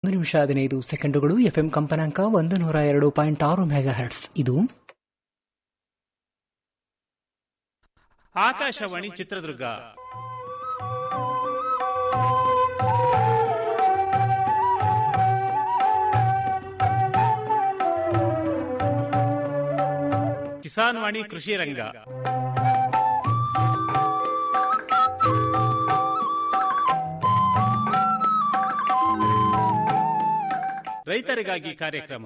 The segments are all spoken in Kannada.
ನಿಮಿಷ ಹದಿನೈದು ಸೆಕೆಂಡುಗಳು ಎಫ್ಎಂ ಕಂಪನಾಂಕ ಒಂದು ನೂರ ಎರಡು ಪಾಯಿಂಟ್ ಆರು ಮೆಗಾ ಹರ್ಟ್ಸ್ ಇದು ಆಕಾಶವಾಣಿ ಚಿತ್ರದುರ್ಗ ಕಿಸಾನ್ ವಾಣಿ ಕೃಷಿ ರಂಗ ರೈತರಿಗಾಗಿ ಕಾರ್ಯಕ್ರಮ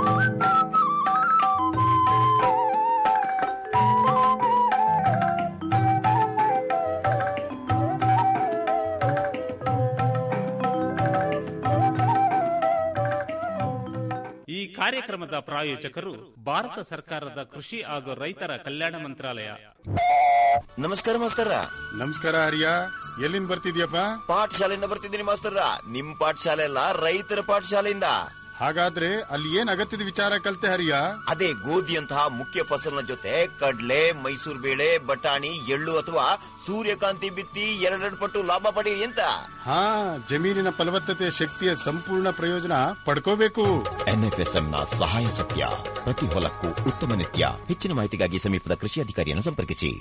ಈ ಕಾರ್ಯಕ್ರಮದ ಪ್ರಾಯೋಜಕರು ಭಾರತ ಸರ್ಕಾರದ ಕೃಷಿ ಹಾಗೂ ರೈತರ ಕಲ್ಯಾಣ ಮಂತ್ರಾಲಯ ನಮಸ್ಕಾರ ಮಾಸ್ತರ ನಮಸ್ಕಾರ ಹರಿಯ ಎಲ್ಲಿಂದ ಬರ್ತಿದ್ಯಪ್ಪ ಪಾಠಶಾಲೆಯಿಂದ ಬರ್ತಿದ್ದೀನಿ ಮಾಸ್ತರ ನಿಮ್ ಪಾಠಶಾಲೆ ಅಲ್ಲ ರೈತರ ಪಾಠಶಾಲೆಯಿಂದ ಹಾಗಾದ್ರೆ ಅಲ್ಲಿ ಏನ್ ಅಗತ್ಯದ ವಿಚಾರ ಕಲ್ತೆ ಹರಿಯ ಅದೇ ಗೋಧಿಯಂತಹ ಮುಖ್ಯ ಫಸಲಿನ ಜೊತೆ ಕಡ್ಲೆ ಮೈಸೂರು ಬೇಳೆ ಬಟಾಣಿ ಎಳ್ಳು ಅಥವಾ ಸೂರ್ಯಕಾಂತಿ ಬಿತ್ತಿ ಎರಡೆರಡು ಪಟ್ಟು ಲಾಭ ಪಡೀರಿ ಅಂತ ಹಾ ಜಮೀನಿನ ಫಲವತ್ತತೆ ಶಕ್ತಿಯ ಸಂಪೂರ್ಣ ಪ್ರಯೋಜನ ಪಡ್ಕೋಬೇಕು ಎನ್ಎಫ್ಎಸ್ಎಂ ನ ಸಹಾಯ ಸತ್ಯ ಪ್ರತಿ ಹೊಲಕ್ಕೂ ಉತ್ತಮ ನಿತ್ಯ ಹೆಚ್ಚಿನ ಮಾಹಿತಿಗಾಗಿ ಸಮೀಪದ ಕೃಷಿ ಅಧಿಕಾರಿಯನ್ನು ಸಂಪರ್ಕಿಸಿ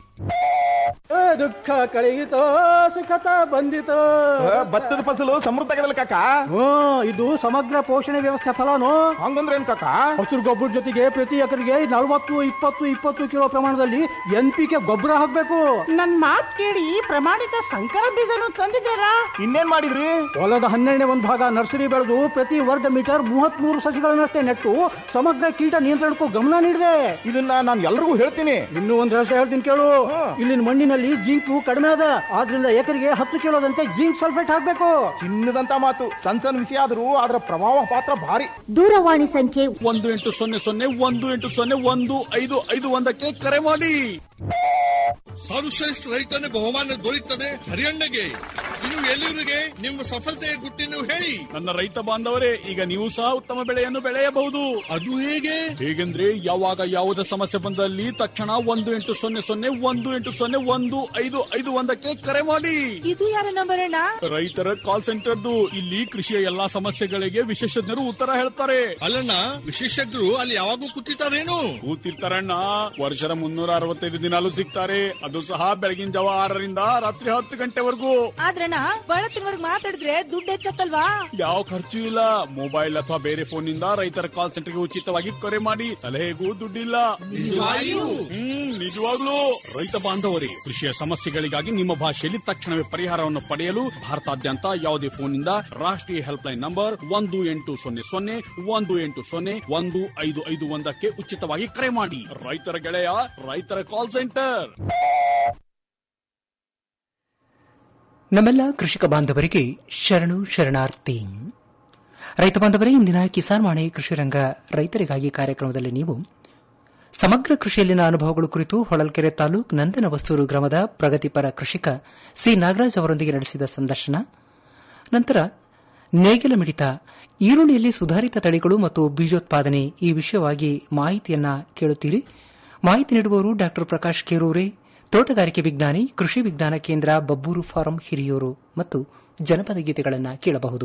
ದುಃಖ ಕಳೆಯಿತೋ ಸುಖತ ಬಂದಿತೋ ಭತ್ತದ ಫಸಲು ಸಮೃದ್ಧ ಕಾಕ ಹ್ಮ್ ಇದು ಸಮಗ್ರ ಪೋಷಣೆ ವ್ಯವಸ್ಥೆ ಫಲನು ಹಂಗಂದ್ರೆ ಏನ್ ಕಾಕ ಹಸಿರು ಗೊಬ್ಬರ ಜೊತೆಗೆ ಪ್ರತಿ ಎಕರೆಗೆ ನಲವತ್ತು ಇಪ್ಪತ್ತು ಇಪ್ಪತ್ತು ಕಿಲೋ ಪ್ರಮಾಣದಲ್ಲಿ ಎನ್ ಪಿ ಕೆ ಗೊಬ್ಬರ ಹಾಕ್ಬೇಕು ನನ್ ಮಾತ್ ಕೇಳಿ ಪ್ರಮಾಣಿತ ಸಂಕರ ಬೀಜನು ತಂದಿದ್ದಾರ ಇನ್ನೇನ್ ಮಾಡಿದ್ರಿ ಹೊಲದ ಹನ್ನೆರಡನೇ ಒಂದು ಭಾಗ ನರ್ಸರಿ ಬೆಳೆದು ಪ್ರತಿ ವರ್ಗ ಮೀಟರ್ ಮೂವತ್ತ್ ಮೂರು ಸಸಿಗಳನ್ನಷ್ಟೇ ನೆಟ್ಟು ಸಮಗ್ರ ಕೀಟ ನಿಯಂತ್ರಣಕ್ಕೂ ಗಮನ ನೀಡಿದೆ ಇದನ್ನ ನಾನು ಎಲ್ರಿಗೂ ಹೇಳ್ತೀನಿ ಇನ್ನೂ ಒಂದು ರಹಸ್ಯ ಹೇಳ್ತೀನಿ ಕೇಳು ಇಲ್ಲಿನ ಮಣ್ಣಿನಲ್ಲಿ ಜಿಂಕು ಕಡಿಮೆ ಅದ ಆದ್ರಿಂದ ಎಕರೆಗೆ ಹತ್ತು ಕಿಲೋದಂತೆ ಜಿಂಕ್ ಸಲ್ಫೇಟ್ ಹಾಕ್ಬೇಕು ಚಿನ್ನದಂತ ಮಾತು ಸಣ್ಣ ಸಣ್ಣ ವಿಷಯ ಆದ್ರೂ ಅದರ ಪ್ರಭಾವ ಪಾತ್ರ ಭಾರಿ ದೂರವಾಣಿ ಸಂಖ್ಯೆ ಒಂದು ಎಂಟು ಸೊನ್ನೆ ಸೊನ್ನೆ ಒಂದು ಎಂಟು ಸೊನ್ನೆ ಒಂದು ಐದು ಐದು ಒಂದಕ್ಕೆ ಕರೆ ಮಾಡಿ ಸರ್ವಶ್ರೇಷ್ಠ ರೈತನ ಬಹುಮಾನ ದೊರೆಯುತ್ತದೆ ಹರಿಯಣ್ಣಗೆ ಇನ್ನು ಎಲ್ಲಿವರಿಗೆ ನಿಮ್ಮ ಸಫಲತೆಯ ಗುಟ್ಟಿನ ಹೇಳಿ ನನ್ನ ರೈತ ಬಾಂಧವರೇ ಈಗ ನೀವು ಸಹ ಉತ್ತಮ ಬೆಳೆಯನ್ನು ಬೆಳೆಯಬಹುದು ಅದು ಹೇಗೆ ಹೇಗೆಂದ್ರೆ ಯಾವಾಗ ಯಾವುದೇ ಸಮಸ್ಯೆ ಬಂದಲ್ಲಿ ತಕ್ಷಣ ಒಂದು ಎಂಟು ಸೊನ್ನೆ ಸೊನ್ನೆ ಒಂದು ಎಂಟು ಸೊನ್ನೆ ಒಂದು ಐದು ಐದು ಒಂದಕ್ಕೆ ಕರೆ ಮಾಡಿ ಇದು ಯಾರ ನಂಬರ್ ಅಣ್ಣ ರೈತರ ಕಾಲ್ ಸೆಂಟರ್ದು ಇಲ್ಲಿ ಕೃಷಿಯ ಎಲ್ಲಾ ಸಮಸ್ಯೆಗಳಿಗೆ ವಿಶೇಷಜ್ಞರು ಉತ್ತರ ಹೇಳ್ತಾರೆ ಅಲ್ಲಣ್ಣ ವಿಶೇಷಜ್ಞರು ಅಲ್ಲಿ ಯಾವಾಗೂ ಕೂತಿರ್ತಾರೇನು ಕೂತಿರ್ತಾರಣ್ಣ ವರ್ಷದ ಮುನ್ನೂರ ಅರವತ್ತೈದು ದಿನಾಲು ಸಿಗ್ತಾರೆ ಅದು ಸಹ ಬೆಳಗಿನ ಜಾವ ಆರರಿಂದ ರಾತ್ರಿ ಹತ್ತು ಗಂಟೆವರೆಗೂ ಆದ್ರಣ್ಣ ಬಹಳ ತಿಂಗಳಿಗೆ ಮಾತಾಡಿದ್ರೆ ದುಡ್ಡು ಹೆಚ್ಚತ್ತಲ್ವಾ ಯಾವ ಖರ್ಚು ಇಲ್ಲ ಮೊಬೈಲ್ ಅಥವಾ ಬೇರೆ ಫೋನ್ ನಿಂದ ರೈತರ ಕಾಲ್ ಸೆಂಟರ್ಗೆ ಉಚಿತವಾಗಿ ಕರೆ ಮಾಡಿ ಸಲಹೆಗೂ ದುಡ್ಡಿಲ್ಲ ಹ್ಮ್ ನಿಜವಾಗ್ಲೂ ರೈತ ಬಾಂಧವರೇ ಕೃಷಿಯ ಸಮಸ್ಯೆಗಳಿಗಾಗಿ ನಿಮ್ಮ ಭಾಷೆಯಲ್ಲಿ ತಕ್ಷಣವೇ ಪರಿಹಾರವನ್ನು ಪಡೆಯಲು ಭಾರತಾದ್ಯಂತ ಯಾವುದೇ ಫೋನ್ ನಿಂದ ರಾಷ್ಟ್ರೀಯ ಹೆಲ್ಪ್ ಲೈನ್ ನಂಬರ್ ಒಂದು ಎಂಟು ಸೊನ್ನೆ ಸೊನ್ನೆ ಒಂದು ಎಂಟು ಸೊನ್ನೆ ಒಂದು ಐದು ಐದು ಒಂದಕ್ಕೆ ಉಚಿತವಾಗಿ ಕರೆ ಮಾಡಿ ರೈತರ ಗೆಳೆಯ ರೈತರ ಕಾಲ್ ಸೆಂಟರ್ ನಮ್ಮೆಲ್ಲ ಕೃಷಿಕ ಬಾಂಧವರಿಗೆ ಶರಣು ಶರಣಾರ್ಥಿ ರೈತ ಬಾಂಧವರೇ ಇಂದಿನ ಕಿಸಾನ್ ವಾಣಿ ಕೃಷಿ ರಂಗ ರೈತರಿಗಾಗಿ ಕಾರ್ಯಕ್ರಮದಲ್ಲಿ ನೀವು ಸಮಗ್ರ ಕೃಷಿಯಲ್ಲಿನ ಅನುಭವಗಳು ಕುರಿತು ಹೊಳಲ್ಕೆರೆ ತಾಲೂಕ್ ನಂದನ ವಸ್ತೂರು ಗ್ರಾಮದ ಪ್ರಗತಿಪರ ಕೃಷಿಕ ಸಿ ನಾಗರಾಜ್ ಅವರೊಂದಿಗೆ ನಡೆಸಿದ ಸಂದರ್ಶನ ನಂತರ ನೇಗಿಲ ಮಿಡಿತ ಈರುಳ್ಳಿಯಲ್ಲಿ ಸುಧಾರಿತ ತಳಿಗಳು ಮತ್ತು ಬೀಜೋತ್ಪಾದನೆ ಈ ವಿಷಯವಾಗಿ ಮಾಹಿತಿಯನ್ನ ಕೇಳುತ್ತೀರಿ ಮಾಹಿತಿ ನೀಡುವವರು ಡಾ ಪ್ರಕಾಶ್ ಕೇರೂರೆ ತೋಟಗಾರಿಕೆ ವಿಜ್ಞಾನಿ ಕೃಷಿ ವಿಜ್ಞಾನ ಕೇಂದ್ರ ಬಬ್ಬೂರು ಫಾರಂ ಹಿರಿಯೂರು ಮತ್ತು ಜನಪದ ಗೀತೆಗಳನ್ನು ಕೇಳಬಹುದು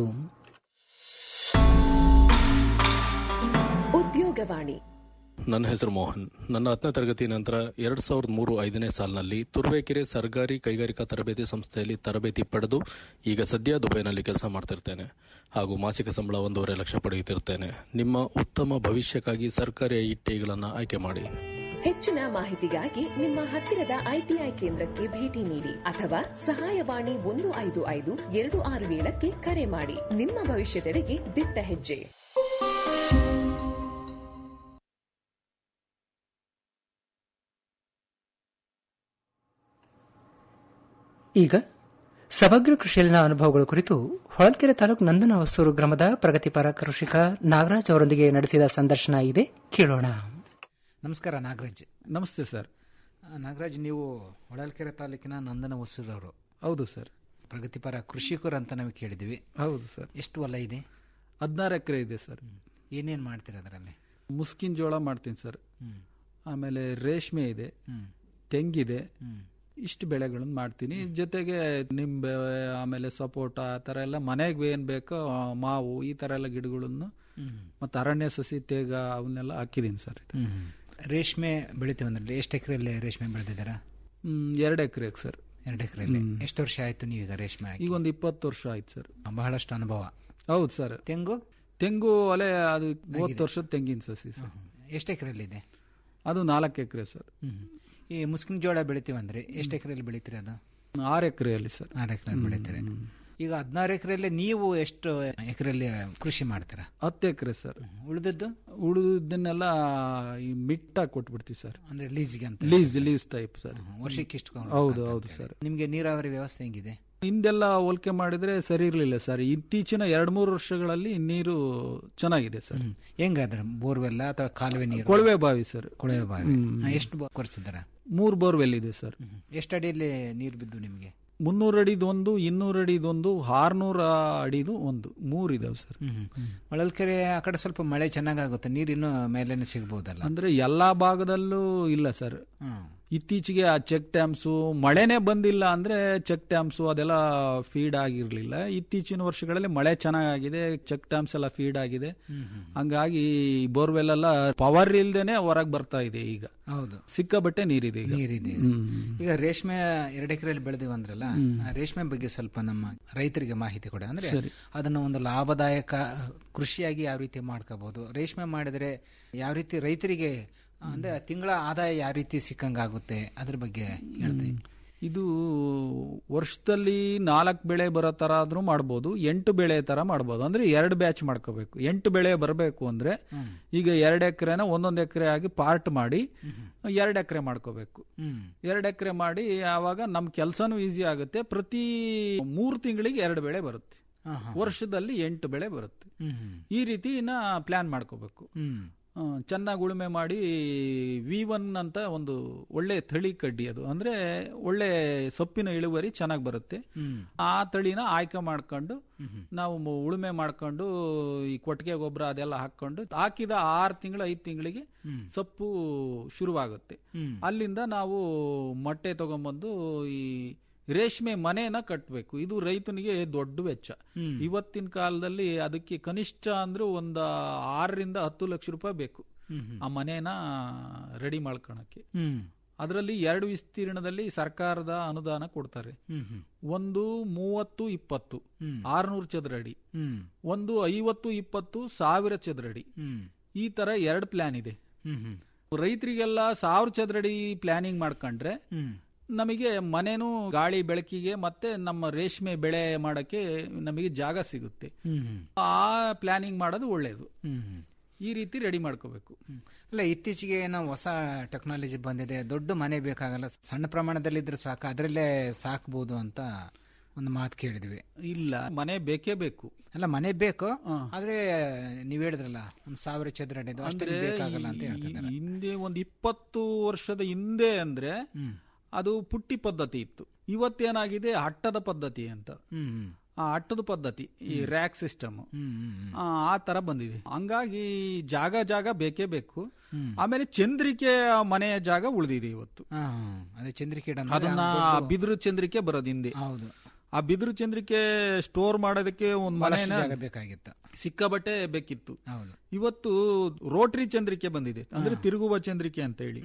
ಉದ್ಯೋಗವಾಣಿ ನನ್ನ ಹೆಸರು ಮೋಹನ್ ನನ್ನ ಹತ್ತನೇ ತರಗತಿ ನಂತರ ಎರಡ್ ಸಾವಿರದ ಮೂರು ಐದನೇ ಸಾಲಿನಲ್ಲಿ ತುರುವೇಕೆರೆ ಸರ್ಕಾರಿ ಕೈಗಾರಿಕಾ ತರಬೇತಿ ಸಂಸ್ಥೆಯಲ್ಲಿ ತರಬೇತಿ ಪಡೆದು ಈಗ ಸದ್ಯ ದುಬೈನಲ್ಲಿ ಕೆಲಸ ಮಾಡ್ತಿರ್ತೇನೆ ಹಾಗೂ ಮಾಸಿಕ ಸಂಬಳ ಒಂದೂವರೆ ಲಕ್ಷ ಪಡೆಯುತ್ತಿರ್ತೇನೆ ನಿಮ್ಮ ಉತ್ತಮ ಭವಿಷ್ಯಕ್ಕಾಗಿ ಸರ್ಕಾರಿ ಐಟಿಗಳನ್ನು ಆಯ್ಕೆ ಮಾಡಿ ಹೆಚ್ಚಿನ ಮಾಹಿತಿಗಾಗಿ ನಿಮ್ಮ ಹತ್ತಿರದ ಐಟಿಐ ಕೇಂದ್ರಕ್ಕೆ ಭೇಟಿ ನೀಡಿ ಅಥವಾ ಸಹಾಯವಾಣಿ ಒಂದು ಐದು ಐದು ಎರಡು ಆರು ಏಳಕ್ಕೆ ಕರೆ ಮಾಡಿ ನಿಮ್ಮ ಭವಿಷ್ಯದೆಡೆಗೆ ದಿಟ್ಟ ಹೆಜ್ಜೆ ಈಗ ಸಮಗ್ರ ಕೃಷಿಯಲ್ಲಿನ ಅನುಭವಗಳ ಕುರಿತು ಹೊಳಲ್ಕೆರೆ ತಾಲೂಕು ನಂದನ ಹೊಸೂರು ಗ್ರಾಮದ ಪ್ರಗತಿಪರ ಕೃಷಿಕ ನಾಗರಾಜ್ ಅವರೊಂದಿಗೆ ನಡೆಸಿದ ಸಂದರ್ಶನ ಇದೆ ಕೇಳೋಣ ನಮಸ್ಕಾರ ನಾಗರಾಜ್ ನಮಸ್ತೆ ಸರ್ ನಾಗರಾಜ್ ನೀವು ಹೊಳಲ್ಕೆರೆ ತಾಲೂಕಿನ ನಂದನ ಹೊಸೂರವರು ಹೌದು ಸರ್ ಪ್ರಗತಿಪರ ಕೃಷಿಕರು ಅಂತ ನಾವು ಕೇಳಿದ್ವಿ ಹೌದು ಸರ್ ಎಷ್ಟು ಹೊಲ ಇದೆ ಹದಿನಾರು ಎಕರೆ ಇದೆ ಸರ್ ಏನೇನು ಮಾಡ್ತೀರಾ ಅದರಲ್ಲಿ ಮುಸ್ಕಿನ್ ಜೋಳ ಮಾಡ್ತೀನಿ ಸರ್ ಹ್ಮ್. ಆಮೇಲೆ ರೇಷ್ಮೆ ಇದೆ ಹ್ಮ್. ತೆಂಗಿದೆ ಹ್ಮ್. ಇಷ್ಟು ಬೆಳೆಗಳನ್ನು ಮಾಡ್ತೀನಿ ಜೊತೆಗೆ ನಿಂಬೆ ಆಮೇಲೆ ಸಪೋಟ ಆ ಥರ ಎಲ್ಲ ಮನೆಗೆ ಏನ್ ಬೇಕೋ ಆ, ಮಾವು ಈ ಥರ ಎಲ್ಲ ಗಿಡಗಳನ್ನು ಮತ್ತು ಅರಣ್ಯ ಸಸಿ ತೇಗ ಅವನ್ನೆಲ್ಲ ಹಾಕಿದ್ದೀನಿ ಸರ್ ಇದು. ರೇಷ್ಮೆ ಬೆಳಿತೀವಿ ಅಂದ್ರೆ ಎಷ್ಟು ಎಕರೆಯಲ್ಲಿ ರೇಷ್ಮೆ ಬೆಳೆದಿದ್ದೀರಾ ಹ್ಮ್, ಎರಡು ಎಕರೆಗೆ ಸರ್ ಎರಡು ಎಕರೆಯಲ್ಲಿ ಎಷ್ಟು ವರ್ಷ ಆಯ್ತು ನೀವೀಗ ರೇಷ್ಮೆ ಹಾಕಿ ಈಗ ಒಂದು ಇಪ್ಪತ್ತು ವರ್ಷ ಆಯ್ತು ಸರ್ ಬಹಳಷ್ಟು ಅನುಭವ ಹೌದು ಸರ್ ತೆಂಗು ತೆಂಗು ಒಲೆ ಅದು ಮೂವತ್ತು ವರ್ಷದ ತೆಂಗಿನ ಸಸಿ ಸರ್ ಎಷ್ಟು ಎಕರೆಯಲ್ಲಿ ಇದೆ ಅದು ನಾಲ್ಕು ಎಕರೆ ಸರ್ ಈ ಮುಸ್ಕಿನ ಜೋಳ ಬೆಳಿತೀವಂದ್ರೆ ಎಷ್ಟು ಎಕರೆಯಲ್ಲಿ ಬೆಳಿತೀರಿ ಅದು ಆರು ಎಕರೆಯಲ್ಲಿ ಸರ್ ಆರು ಎಕರೆ ಬೆಳಿತೀರಿ ಈಗ ಹದಿನಾರು ಎಕರೆಯಲ್ಲಿ ನೀವು ಎಷ್ಟು ಎಕರೆಯಲ್ಲಿ ಕೃಷಿ ಮಾಡ್ತೀರಾ ಹತ್ತು ಎಕರೆ ಸರ್ ಉಳಿದದ್ದು ಉಳಿದನ್ನೆಲ್ಲ ಈ ಮಿಟ್ಟಾಗಿ ಕೊಟ್ಬಿಡ್ತೀವಿ ಸರ್ ಅಂದ್ರೆ ಲೀಸ್ಗೆ ಅಂತ ಲೀಸ್ ಲೀಸ್ ಟೈಪ್ ಸರ್ ವರ್ಷಕ್ಕೆ ಇಷ್ಟು ಹೌದು ಹೌದು ಸರ್ ನಿಮ್ಗೆ ನೀರಾವರಿ ವ್ಯವಸ್ಥೆ ಹೆಂಗಿದೆ ಹಿಂದೆಲ್ಲ ಹೋಲಿಕೆ ಮಾಡಿದ್ರೆ ಸರಿ ಇರಲಿಲ್ಲ ಸರ್ ಇತ್ತೀಚಿನ ಎರಡ್ ಮೂರು ವರ್ಷಗಳಲ್ಲಿ ನೀರು ಚೆನ್ನಾಗಿದೆ ಸರ್ ಹೆಂಗಾದ್ರೆ ಬೋರ್ವೆಲ್ಲ ಅಥವಾ ಕಾಲುವೆ ನೀರು ಕೊಳವೆ ಬಾವಿ ಸರ್ ಕೊಳವೆ ಬಾವಿ ಹ್ಮ್. ಹಾ, ಎಷ್ಟು ಬೋ- ಕೊರ್ಸಿದಾರ ಮೂರು ಬೋರ್ವೆಲ್ ಇದೆ ಸರ್ ಎಷ್ಟು ಅಡಿಯಲ್ಲಿ ನೀರು ಬಿದ್ದು ನಿಮಗೆ ಮುನ್ನೂರು ಅಡಿದೊಂದು ಇನ್ನೂರು ಅಡಿದೊಂದು ಆರ್ನೂರ ಅಡಿದು ಒಂದು ಮೂರು ಇದಾವೆ ಸರ್ ಹೊಳಲ್ಕೆರೆ ಆ ಕಡೆ ಸ್ವಲ್ಪ ಮಳೆ ಚೆನ್ನಾಗಾಗುತ್ತೆ ನೀರು ಇನ್ನೂ ಮೇಲೇನೆ ಸಿಗ್ಬೋದಲ್ಲ ಅಂದ್ರೆ ಎಲ್ಲಾ ಭಾಗದಲ್ಲೂ ಇಲ್ಲ ಸರ್ ಇತ್ತೀಚೆಗೆ ಆ ಚೆಕ್ ಡ್ಯಾಮ್ಸು ಮಳೆನೇ ಬಂದಿಲ್ಲ ಅಂದ್ರೆ ಚೆಕ್ ಡ್ಯಾಮ್ಸು ಅದೆಲ್ಲ ಫೀಡ್ ಆಗಿರ್ಲಿಲ್ಲ ಇತ್ತೀಚಿನ ವರ್ಷಗಳಲ್ಲಿ ಮಳೆ ಚೆನ್ನಾಗಿದೆ ಚೆಕ್ ಡ್ಯಾಮ್ಸ್ ಎಲ್ಲ ಫೀಡ್ ಆಗಿದೆ ಹಂಗಾಗಿ ಬೋರ್ವೆಲ್ ಎಲ್ಲ ಪವರ್ ಇಲ್ದೇನೆ ಹೊರಗೆ ಬರ್ತಾ ಇದೆ ಈಗ ಹೌದು ಸಿಕ್ಕಾಬಟ್ಟೆ ನೀರಿದೆ ಈಗ ನೀರಿದೆ ಹ್ಮ್. ಈಗ ರೇಷ್ಮೆ ಎರಡು ಎಕರೆಯಲ್ಲಿ ಬೆಳೆದಿವಿ ಅಂದ್ರಲ್ಲ ಆ ರೇಷ್ಮೆ ಬಗ್ಗೆ ಸ್ವಲ್ಪ ನಮ್ಮ ರೈತರಿಗೆ ಮಾಹಿತಿ ಕೊಡಿ ಅಂದ್ರೆ ಸರಿ. ಅದನ್ನ ಒಂದು ಲಾಭದಾಯಕ ಕೃಷಿಯಾಗಿ ಯಾವ ರೀತಿ ಮಾಡ್ಕೋಬಹುದು ರೇಷ್ಮೆ ಮಾಡಿದ್ರೆ ಯಾವ ರೀತಿ ರೈತರಿಗೆ ಅಂದ್ರೆ ತಿಂಗಳ ಆದಾಯ ಯಾವ ರೀತಿ ಸಿಕ್ಕಂಗಾಗುತ್ತೆ ಅದ್ರ ಬಗ್ಗೆ ಹೇಳ್ತೀನಿ ಇದು ವರ್ಷದಲ್ಲಿ ನಾಲ್ಕು ಬೆಳೆ ಬರೋ ತರ ಆದ್ರೂ ಮಾಡ್ಬೋದು ಎಂಟು ಬೆಳೆ ತರ ಮಾಡ್ಬೋದು ಅಂದ್ರೆ ಎರಡು ಬ್ಯಾಚ್ ಮಾಡ್ಕೋಬೇಕು ಎಂಟು ಬೆಳೆ ಬರಬೇಕು ಅಂದ್ರೆ ಈಗ ಎರಡು ಎಕರೆನ ಒಂದೊಂದು ಎಕರೆ ಆಗಿ ಪಾರ್ಟ್ ಮಾಡಿ ಎರಡು ಎಕರೆ ಮಾಡ್ಕೋಬೇಕು ಎರಡು ಎಕರೆ ಮಾಡಿ ಆವಾಗ ನಮ್ ಕೆಲ್ಸನೂ ಈಸಿ ಆಗುತ್ತೆ ಪ್ರತಿ ಮೂರು ತಿಂಗಳಿಗೆ ಎರಡು ಬೆಳೆ ಬರುತ್ತೆ ವರ್ಷದಲ್ಲಿ ಎಂಟು ಬೆಳೆ ಬರುತ್ತೆ ಈ ರೀತಿ ಪ್ಲಾನ್ ಮಾಡ್ಕೋಬೇಕು ಚೆನ್ನಾಗಿ ಉಳುಮೆ ಮಾಡಿ ವಿ ಒನ್ ಅಂತ ಒಂದು ಒಳ್ಳೆ ತಳಿ ಕಡ್ಡಿ ಅದು ಅಂದ್ರೆ ಒಳ್ಳೆ ಸೊಪ್ಪಿನ ಇಳುವರಿ ಚೆನ್ನಾಗಿ ಬರುತ್ತೆ ಆ ತಳಿನ ಆಯ್ಕೆ ಮಾಡ್ಕೊಂಡು ನಾವು ಮ- ಉಳುಮೆ ಮಾಡ್ಕೊಂಡು ಈ ಕೊಟ್ಟಿಗೆ ಗೊಬ್ಬರ ಅದೆಲ್ಲ ಹಾಕೊಂಡು ಹಾಕಿದ ಆರು ತಿಂಗಳು ಐದು ತಿಂಗಳಿಗೆ ಸೊಪ್ಪು ಶುರುವಾಗುತ್ತೆ ಅಲ್ಲಿಂದ ನಾವು ಮೊಟ್ಟೆ ತಗೊಂಬಂದು ಈ ರೇಷ್ಮೆ ಮನೆನ ಕಟ್ಟಬೇಕು ಇದು ರೈತನಿಗೆ ದೊಡ್ಡ ವೆಚ್ಚ ಇವತ್ತಿನ ಕಾಲದಲ್ಲಿ ಅದಕ್ಕೆ ಕನಿಷ್ಠ ಅಂದ್ರೆ ಒಂದು ಆರರಿಂದ ಹತ್ತು ಲಕ್ಷ ರೂಪಾಯಿ ಬೇಕು ಆ ಮನೇನ ರೆಡಿ ಮಾಡ್ಕೊಳಕ್ಕೆ ಅದರಲ್ಲಿ ಎರಡು ವಿಸ್ತೀರ್ಣದಲ್ಲಿ ಸರ್ಕಾರದ ಅನುದಾನ ಕೊಡ್ತಾರೆ ಒಂದು ಮೂವತ್ತು ಇಪ್ಪತ್ತು ಆರ್ನೂರು ಚದರ ಅಡಿ ಒಂದು ಐವತ್ತು ಇಪ್ಪತ್ತು ಸಾವಿರ ಚದರ ಅಡಿ ಈ ತರ ಎರಡು ಪ್ಲಾನ್ ಇದೆ ರೈತರಿಗೆಲ್ಲ ಸಾವಿರ ಚದರಡಿ ಪ್ಲಾನಿಂಗ್ ಮಾಡ್ಕೊಂಡ್ರೆ ನಮಗೆ ಮನೇನು ಗಾಳಿ ಬೆಳಕಿಗೆ ಮತ್ತೆ ನಮ್ಮ ರೇಷ್ಮೆ ಬೆಳೆ ಮಾಡಕ್ಕೆ ನಮಗೆ ಜಾಗ ಸಿಗುತ್ತೆ ಆ ಪ್ಲಾನಿಂಗ್ ಮಾಡೋದು ಒಳ್ಳೇದು ಈ ರೀತಿ ರೆಡಿ ಮಾಡ್ಕೋಬೇಕು ಅಲ್ಲ ಇತ್ತೀಚೆಗೆ ಏನೋ ಹೊಸ ಟೆಕ್ನಾಲಜಿ ಬಂದಿದೆ ದೊಡ್ಡ ಮನೆ ಬೇಕಾಗಲ್ಲ ಸಣ್ಣ ಪ್ರಮಾಣದಲ್ಲಿ ಇದ್ರೆ ಸಾಕು ಅದರಲ್ಲೇ ಸಾಕ್ಬೋದು ಅಂತ ಒಂದು ಮಾತು ಕೇಳಿದ್ವಿ ಇಲ್ಲ ಮನೆ ಬೇಕೇ ಬೇಕು ಅಲ್ಲ ಮನೆ ಬೇಕು ಆದ್ರೆ ನೀವ್ ಹೇಳಿದ್ರಲ್ಲ ಒಂದ್ ಸಾವಿರ ಚದರ ಅಡಿದು ಅಷ್ಟು ಅಂದ್ರೆ ಬೇಕಾಗಲ್ಲ ಅಂತ ಈ- ಹೇಳ್ತಿದ್ದಾರೆ ಹಿಂದೆ ಒಂದು ಇಪ್ಪತ್ತು ವರ್ಷದ ಹಿಂದೆ ಅಂದ್ರೆ ಅದು ಪುಟ್ಟಿ ಪದ್ಧತಿ ಇತ್ತು ಇವತ್ತೇನಾಗಿದೆ ಹಟ್ಟದ ಪದ್ಧತಿ ಅಂತ ಆ ಹಟ್ಟದ ಪದ್ಧತಿ ಈ ರ್ಯಾಕ್ ಸಿಸ್ಟಮ್ ಆ ತರ ಬಂದಿದೆ ಹಂಗಾಗಿ ಜಾಗ ಜಾಗ ಬೇಕೇ ಬೇಕು ಆಮೇಲೆ ಚಂದ್ರಿಕೆ ಮನೆಯ ಜಾಗ ಉಳಿದಿದೆ ಇವತ್ತು ಅದೇ ಚಂದ್ರಿಕೆ ಅದನ್ನ ಆ ಬಿದಿರು ಚಂದ್ರಿಕೆ ಬರೋದು ಹಿಂದೆ ಹೌದು ಆ ಬಿದಿರು ಚಂದ್ರಿಕೆ ಸ್ಟೋರ್ ಮಾಡೋದಕ್ಕೆ ಒಂದು ಬಹಳಷ್ಟು ಮನೆನ ಜಾಗ ಬೇಕಾಗಿತ್ತು ಸಿಕ್ಕಾಬಟ್ಟೆ ಬೇಕಿತ್ತು ಹೌದು ಇವತ್ತು ರೋಟರಿ ಚಂದ್ರಿಕೆ ಬಂದಿದೆ ಅಂದ್ರೆ ತಿರುಗುವ ಚಂದ್ರಿಕೆ ಅಂತ ಹೇಳಿ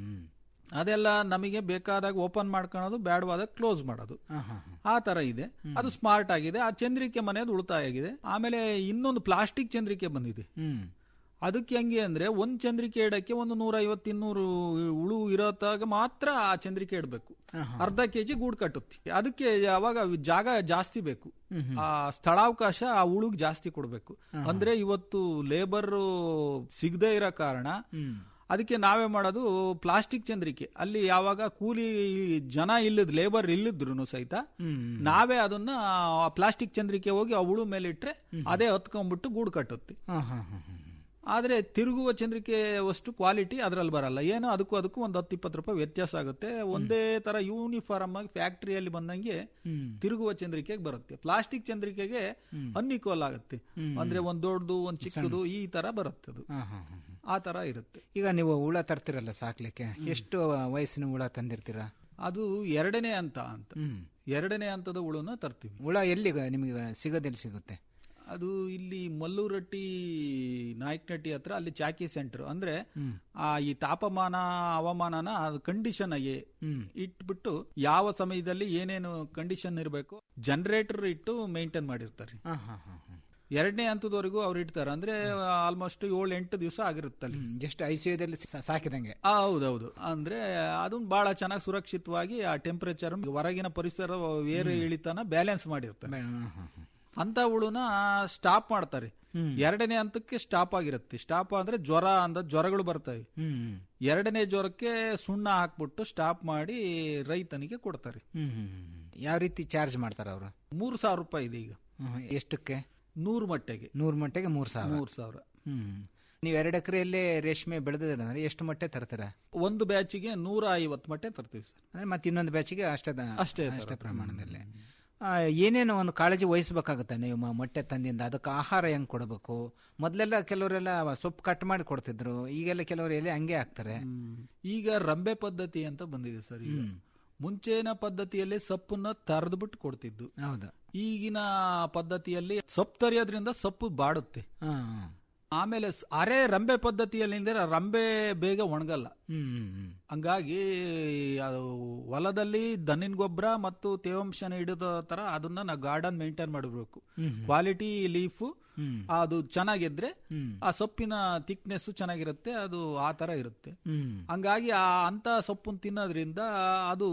ಅದೆಲ್ಲ ನಮಗೆ ಬೇಕಾದಾಗ ಓಪನ್ ಮಾಡ್ಕೊಳ್ಳೋದು ಬೇಡವಾದಾಗ ಕ್ಲೋಸ್ ಮಾಡೋದು ಆ ತರ ಇದೆ ಅದು ಸ್ಮಾರ್ಟ್ ಆಗಿದೆ ಆ ಚಂದ್ರಿಕೆ ಮನೆಯದು ಉಳಿತಾಯ ಆಗಿದೆ ಆಮೇಲೆ ಇನ್ನೊಂದು ಪ್ಲಾಸ್ಟಿಕ್ ಚಂದ್ರಿಕೆ ಬಂದಿದೆ ಅದಕ್ಕೆ ಹೆಂಗೆ ಅಂದ್ರೆ ಒಂದ್ ಚಂದ್ರಿಕೆ ಇಡಕ್ಕೆ ಒಂದು ನೂರ ಐವತ್ತು ಇನ್ನೂರು ಉಳು ಇರೋತಾಗ ಮಾತ್ರ ಆ ಚಂದ್ರಿಕೆ ಇಡಬೇಕು ಅರ್ಧ ಕೆಜಿ ಗೂಡು ಕಟ್ಟುತ್ತೆ ಅದಕ್ಕೆ ಅವಾಗ ಜಾಗ ಜಾಸ್ತಿ ಬೇಕು ಆ ಸ್ಥಳಾವಕಾಶ ಆ ಉಳುಗ್ ಜಾಸ್ತಿ ಕೊಡ್ಬೇಕು ಅಂದ್ರೆ ಇವತ್ತು ಲೇಬರ್ ಸಿಗದೆ ಇರೋ ಕಾರಣ ಅದಕ್ಕೆ ನಾವೇ ಮಾಡೋದು ಪ್ಲಾಸ್ಟಿಕ್ ಚಂದ್ರಿಕೆ ಅಲ್ಲಿ ಯಾವಾಗ ಕೂಲಿ ಜನ ಇಲ್ಲದ್ ಲೇಬರ್ ಇಲ್ಲಿದ್ರು ಸಹಿತ ನಾವೇ ಅದನ್ನ ಪ್ಲಾಸ್ಟಿಕ್ ಚಂದ್ರಿಕೆ ಹೋಗಿ ಆ ಉಳು ಮೇಲೆ ಇಟ್ರೆ ಅದೇ ಹೊತ್ಕೊಂಡ್ಬಿಟ್ಟು ಗೂಡು ಕಟ್ಟುತ್ತೆ ಆದ್ರೆ ತಿರುಗುವ ಚಂದ್ರಿಕೆ ಅಷ್ಟು ಕ್ವಾಲಿಟಿ ಅದ್ರಲ್ಲಿ ಬರಲ್ಲ ಏನೋ ಅದಕ್ಕೂ ಅದಕ್ಕೂ ಒಂದು ಹತ್ತು ಇಪ್ಪತ್ತು ರೂಪಾಯಿ ವ್ಯತ್ಯಾಸ ಆಗುತ್ತೆ ಒಂದೇ ತರ ಯೂನಿಫಾರ್ಮ್ ಆಗಿ ಫ್ಯಾಕ್ಟರಿಯಲ್ಲಿ ಬಂದಂಗೆ ತಿರುಗುವ ಚಂದ್ರಿಕೆಗೆ ಬರುತ್ತೆ ಪ್ಲಾಸ್ಟಿಕ್ ಚಂದ್ರಿಕೆಗೆ ಅನ್ಇಕ್ವಲ್ ಆಗುತ್ತೆ ಅಂದ್ರೆ ಒಂದ್ ದೊಡ್ಡದು ಒಂದ್ ಚಿಕ್ಕದು ಈ ತರ ಬರುತ್ತೆ ಅದು ಆ ತರ ಇರುತ್ತೆ ಈಗ ನೀವು ಹುಳ ತರ್ತಿರಲ್ಲ ಸಾಕ್ಲಿಕ್ಕೆ ಎಷ್ಟು ವಯಸ್ಸಿನ ಹುಳ ತಂದಿರ್ತೀರಾ ಅದು ಎರಡನೇ ಹಂತ ಅಂತ ಎರಡನೇ ಹಂತದ ಹುಳುನ ತರ್ತೀವಿ ಹುಳ ಎಲ್ಲಿ ನಿಮಗೆ ಸಿಗೋದೆಲ್ಲಿ ಸಿಗುತ್ತೆ ಅದು ಇಲ್ಲಿ ಮಲ್ಲೂರಟ್ಟಿ ನಾಯಕನಟ್ಟಿ ಹತ್ರ ಅಲ್ಲಿ ಚಾಕಿ ಸೆಂಟರ್ ಅಂದ್ರೆ ಆ ಈ ತಾಪಮಾನ ಹವಾಮಾನನ ಅದು ಕಂಡೀಷನ್ ಆಗಿ ಇಟ್ಬಿಟ್ಟು ಯಾವ ಸಮಯದಲ್ಲಿ ಏನೇನು ಕಂಡೀಷನ್ ಇರಬೇಕು ಜನರೇಟರ್ ಇಟ್ಟು ಮೇಂಟೈನ್ ಮಾಡಿರ್ತಾರೆ ಎರಡನೇ ಹಂತದವರೆಗೂ ಅವ್ರು ಇಡ್ತಾರೆ ಅಂದ್ರೆ ಆಲ್ಮೋಸ್ಟ್ ಏಳು ಎಂಟು ದಿವಸ ಆಗಿರುತ್ತಲ್ಲಿ ಜಸ್ಟ್ ಐಸಿಯುದಲ್ಲಿ ಸಾಕಿದಂಗೆ ಆ, ಹೌದೌದು ಅಂದ್ರೆ ಅದನ್ನ ಬಹಳ ಚೆನ್ನಾಗಿ ಸುರಕ್ಷಿತವಾಗಿ ಆ ಟೆಂಪರೇಚರ್ ಹೊರಗಿನ ಪರಿಸರ ಏರು ಇಳಿತಾನ ಬ್ಯಾಲೆನ್ಸ್ ಮಾಡಿರ್ತಾರೆ ಅಂತ ಹುಳುನ ಸ್ಟಾಪ್ ಮಾಡ್ತಾರೆ ಎರಡನೇ ಹಂತಕ್ಕೆ ಸ್ಟಾಪ್ ಆಗಿರುತ್ತೆ ಸ್ಟಾಪ್ ಅಂದ್ರೆ ಜ್ವರ ಅಂದ ಜ್ವರಗಳು ಬರ್ತವೆ ಎರಡನೇ ಜ್ವರಕ್ಕೆ ಸುಣ್ಣ ಹಾಕ್ಬಿಟ್ಟು ಸ್ಟಾಪ್ ಮಾಡಿ ರೈತನಿಗೆ ಕೊಡ್ತಾರೆ ಯಾವ ರೀತಿ ಚಾರ್ಜ್ ಮಾಡ್ತಾರ ಅವರು ಮೂರು ಸಾವಿರ ರೂಪಾಯಿ ಇದೆ ಈಗ ಎಷ್ಟಕ್ಕೆ ನೂರು ಮಟ್ಟೆಗೆ ನೂರು ಮಟ್ಟಿಗೆ ಮೂರ್ ಸಾವಿರ ಮೂರು ಸಾವಿರ ಹ್ಮ್ ನೀವು ಎರಡು ಎಕರೆಯಲ್ಲೇ ರೇಷ್ಮೆ ಬೆಳೆದಿದ್ರೆ ಅಂದ್ರೆ ಎಷ್ಟು ಮಟ್ಟೆ ತರ್ತೀರ ಒಂದು ಬ್ಯಾಚಿಗೆ ನೂರ ಐವತ್ತು ಮಟ್ಟೆ ತರ್ತೀವಿ ಸರ್ ಅಂದ್ರೆ ಮತ್ತೆ ಇನ್ನೊಂದು ಬ್ಯಾಚಿಗೆ ಅಷ್ಟೇ ಅಷ್ಟೇ ತರ. ಅಷ್ಟೇ ಪ್ರಮಾಣದಲ್ಲಿ ಆ, ಏನೇನು ಒಂದು ಕಾಳಜಿ ವಹಿಸ್ಬೇಕಾಗುತ್ತೆ ನೀವು ಮ- ಮೊಟ್ಟೆ ತಂದಿಂದ ಅದಕ್ಕೆ ಆಹಾರ ಹೆಂಗ್ ಕೊಡಬೇಕು ಮೊದಲೆಲ್ಲ ಕೆಲವರೆಲ್ಲ ಸೊಪ್ಪು ಕಟ್ ಮಾಡಿ ಕೊಡ್ತಿದ್ರು ಈಗೆಲ್ಲ ಕೆಲವರು ಎಲೆ ಹಂಗೆ ಹಾಕ್ತಾರೆ ಈಗ ರಂಬೆ ಪದ್ಧತಿ ಅಂತ ಬಂದಿದೆ ಸರ್ ಈಗ ಮುಂಚೆನ ಪದ್ಧತಿಯಲ್ಲಿ ಸೊಪ್ಪನ್ನ ತರದ್ಬಿಟ್ಟು ಕೊಡ್ತಿದ್ದು ಹೌದು ಈಗಿನ ಪದ್ಧತಿಯಲ್ಲಿ ಸೊಪ್ಪು ತರಿಯೋದ್ರಿಂದ ಸೊಪ್ಪು ಬಾಡುತ್ತೆ ಹಾ ಆಮೇಲೆ ಸ್- ಅರೆ ರಂಬೆ ಪದ್ಧತಿಯಲ್ಲಿ ಅಂದ್ರೆ ರಂಬೆ ಬೇಗ ಒಣಗಲ್ಲ ಹ್ಮ್ ಹ್ಮ್ ಹ್ಮ್ ಹಂಗಾಗಿ ಅದು ಹೊಲದಲ್ಲಿ ದನಿನ ಗೊಬ್ಬರ ಮತ್ತು ತೇವಾಂಶನ ಹಿಡಿದ ತರ ಅದನ್ನ ನಾವು ಗಾರ್ಡನ್ ಮೇಂಟೈನ್ ಮಾಡಬೇಕು ಕ್ವಾಲಿಟಿ ಲೀಫ್ ಅದು ಚೆನ್ನಾಗಿದ್ರೆ ಆ ಸೊಪ್ಪಿನ ಥಿಕ್ನೆಸ್ ಚೆನ್ನಾಗಿರುತ್ತೆ ಅದು ಆ ತರ ಇರುತ್ತೆ ಹ್ಮ್ ಹಂಗಾಗಿ ಆ ಅಂತ ಸೊಪ್ಪನ್ನು ತಿನ್ನೋದ್ರಿಂದ ಅದು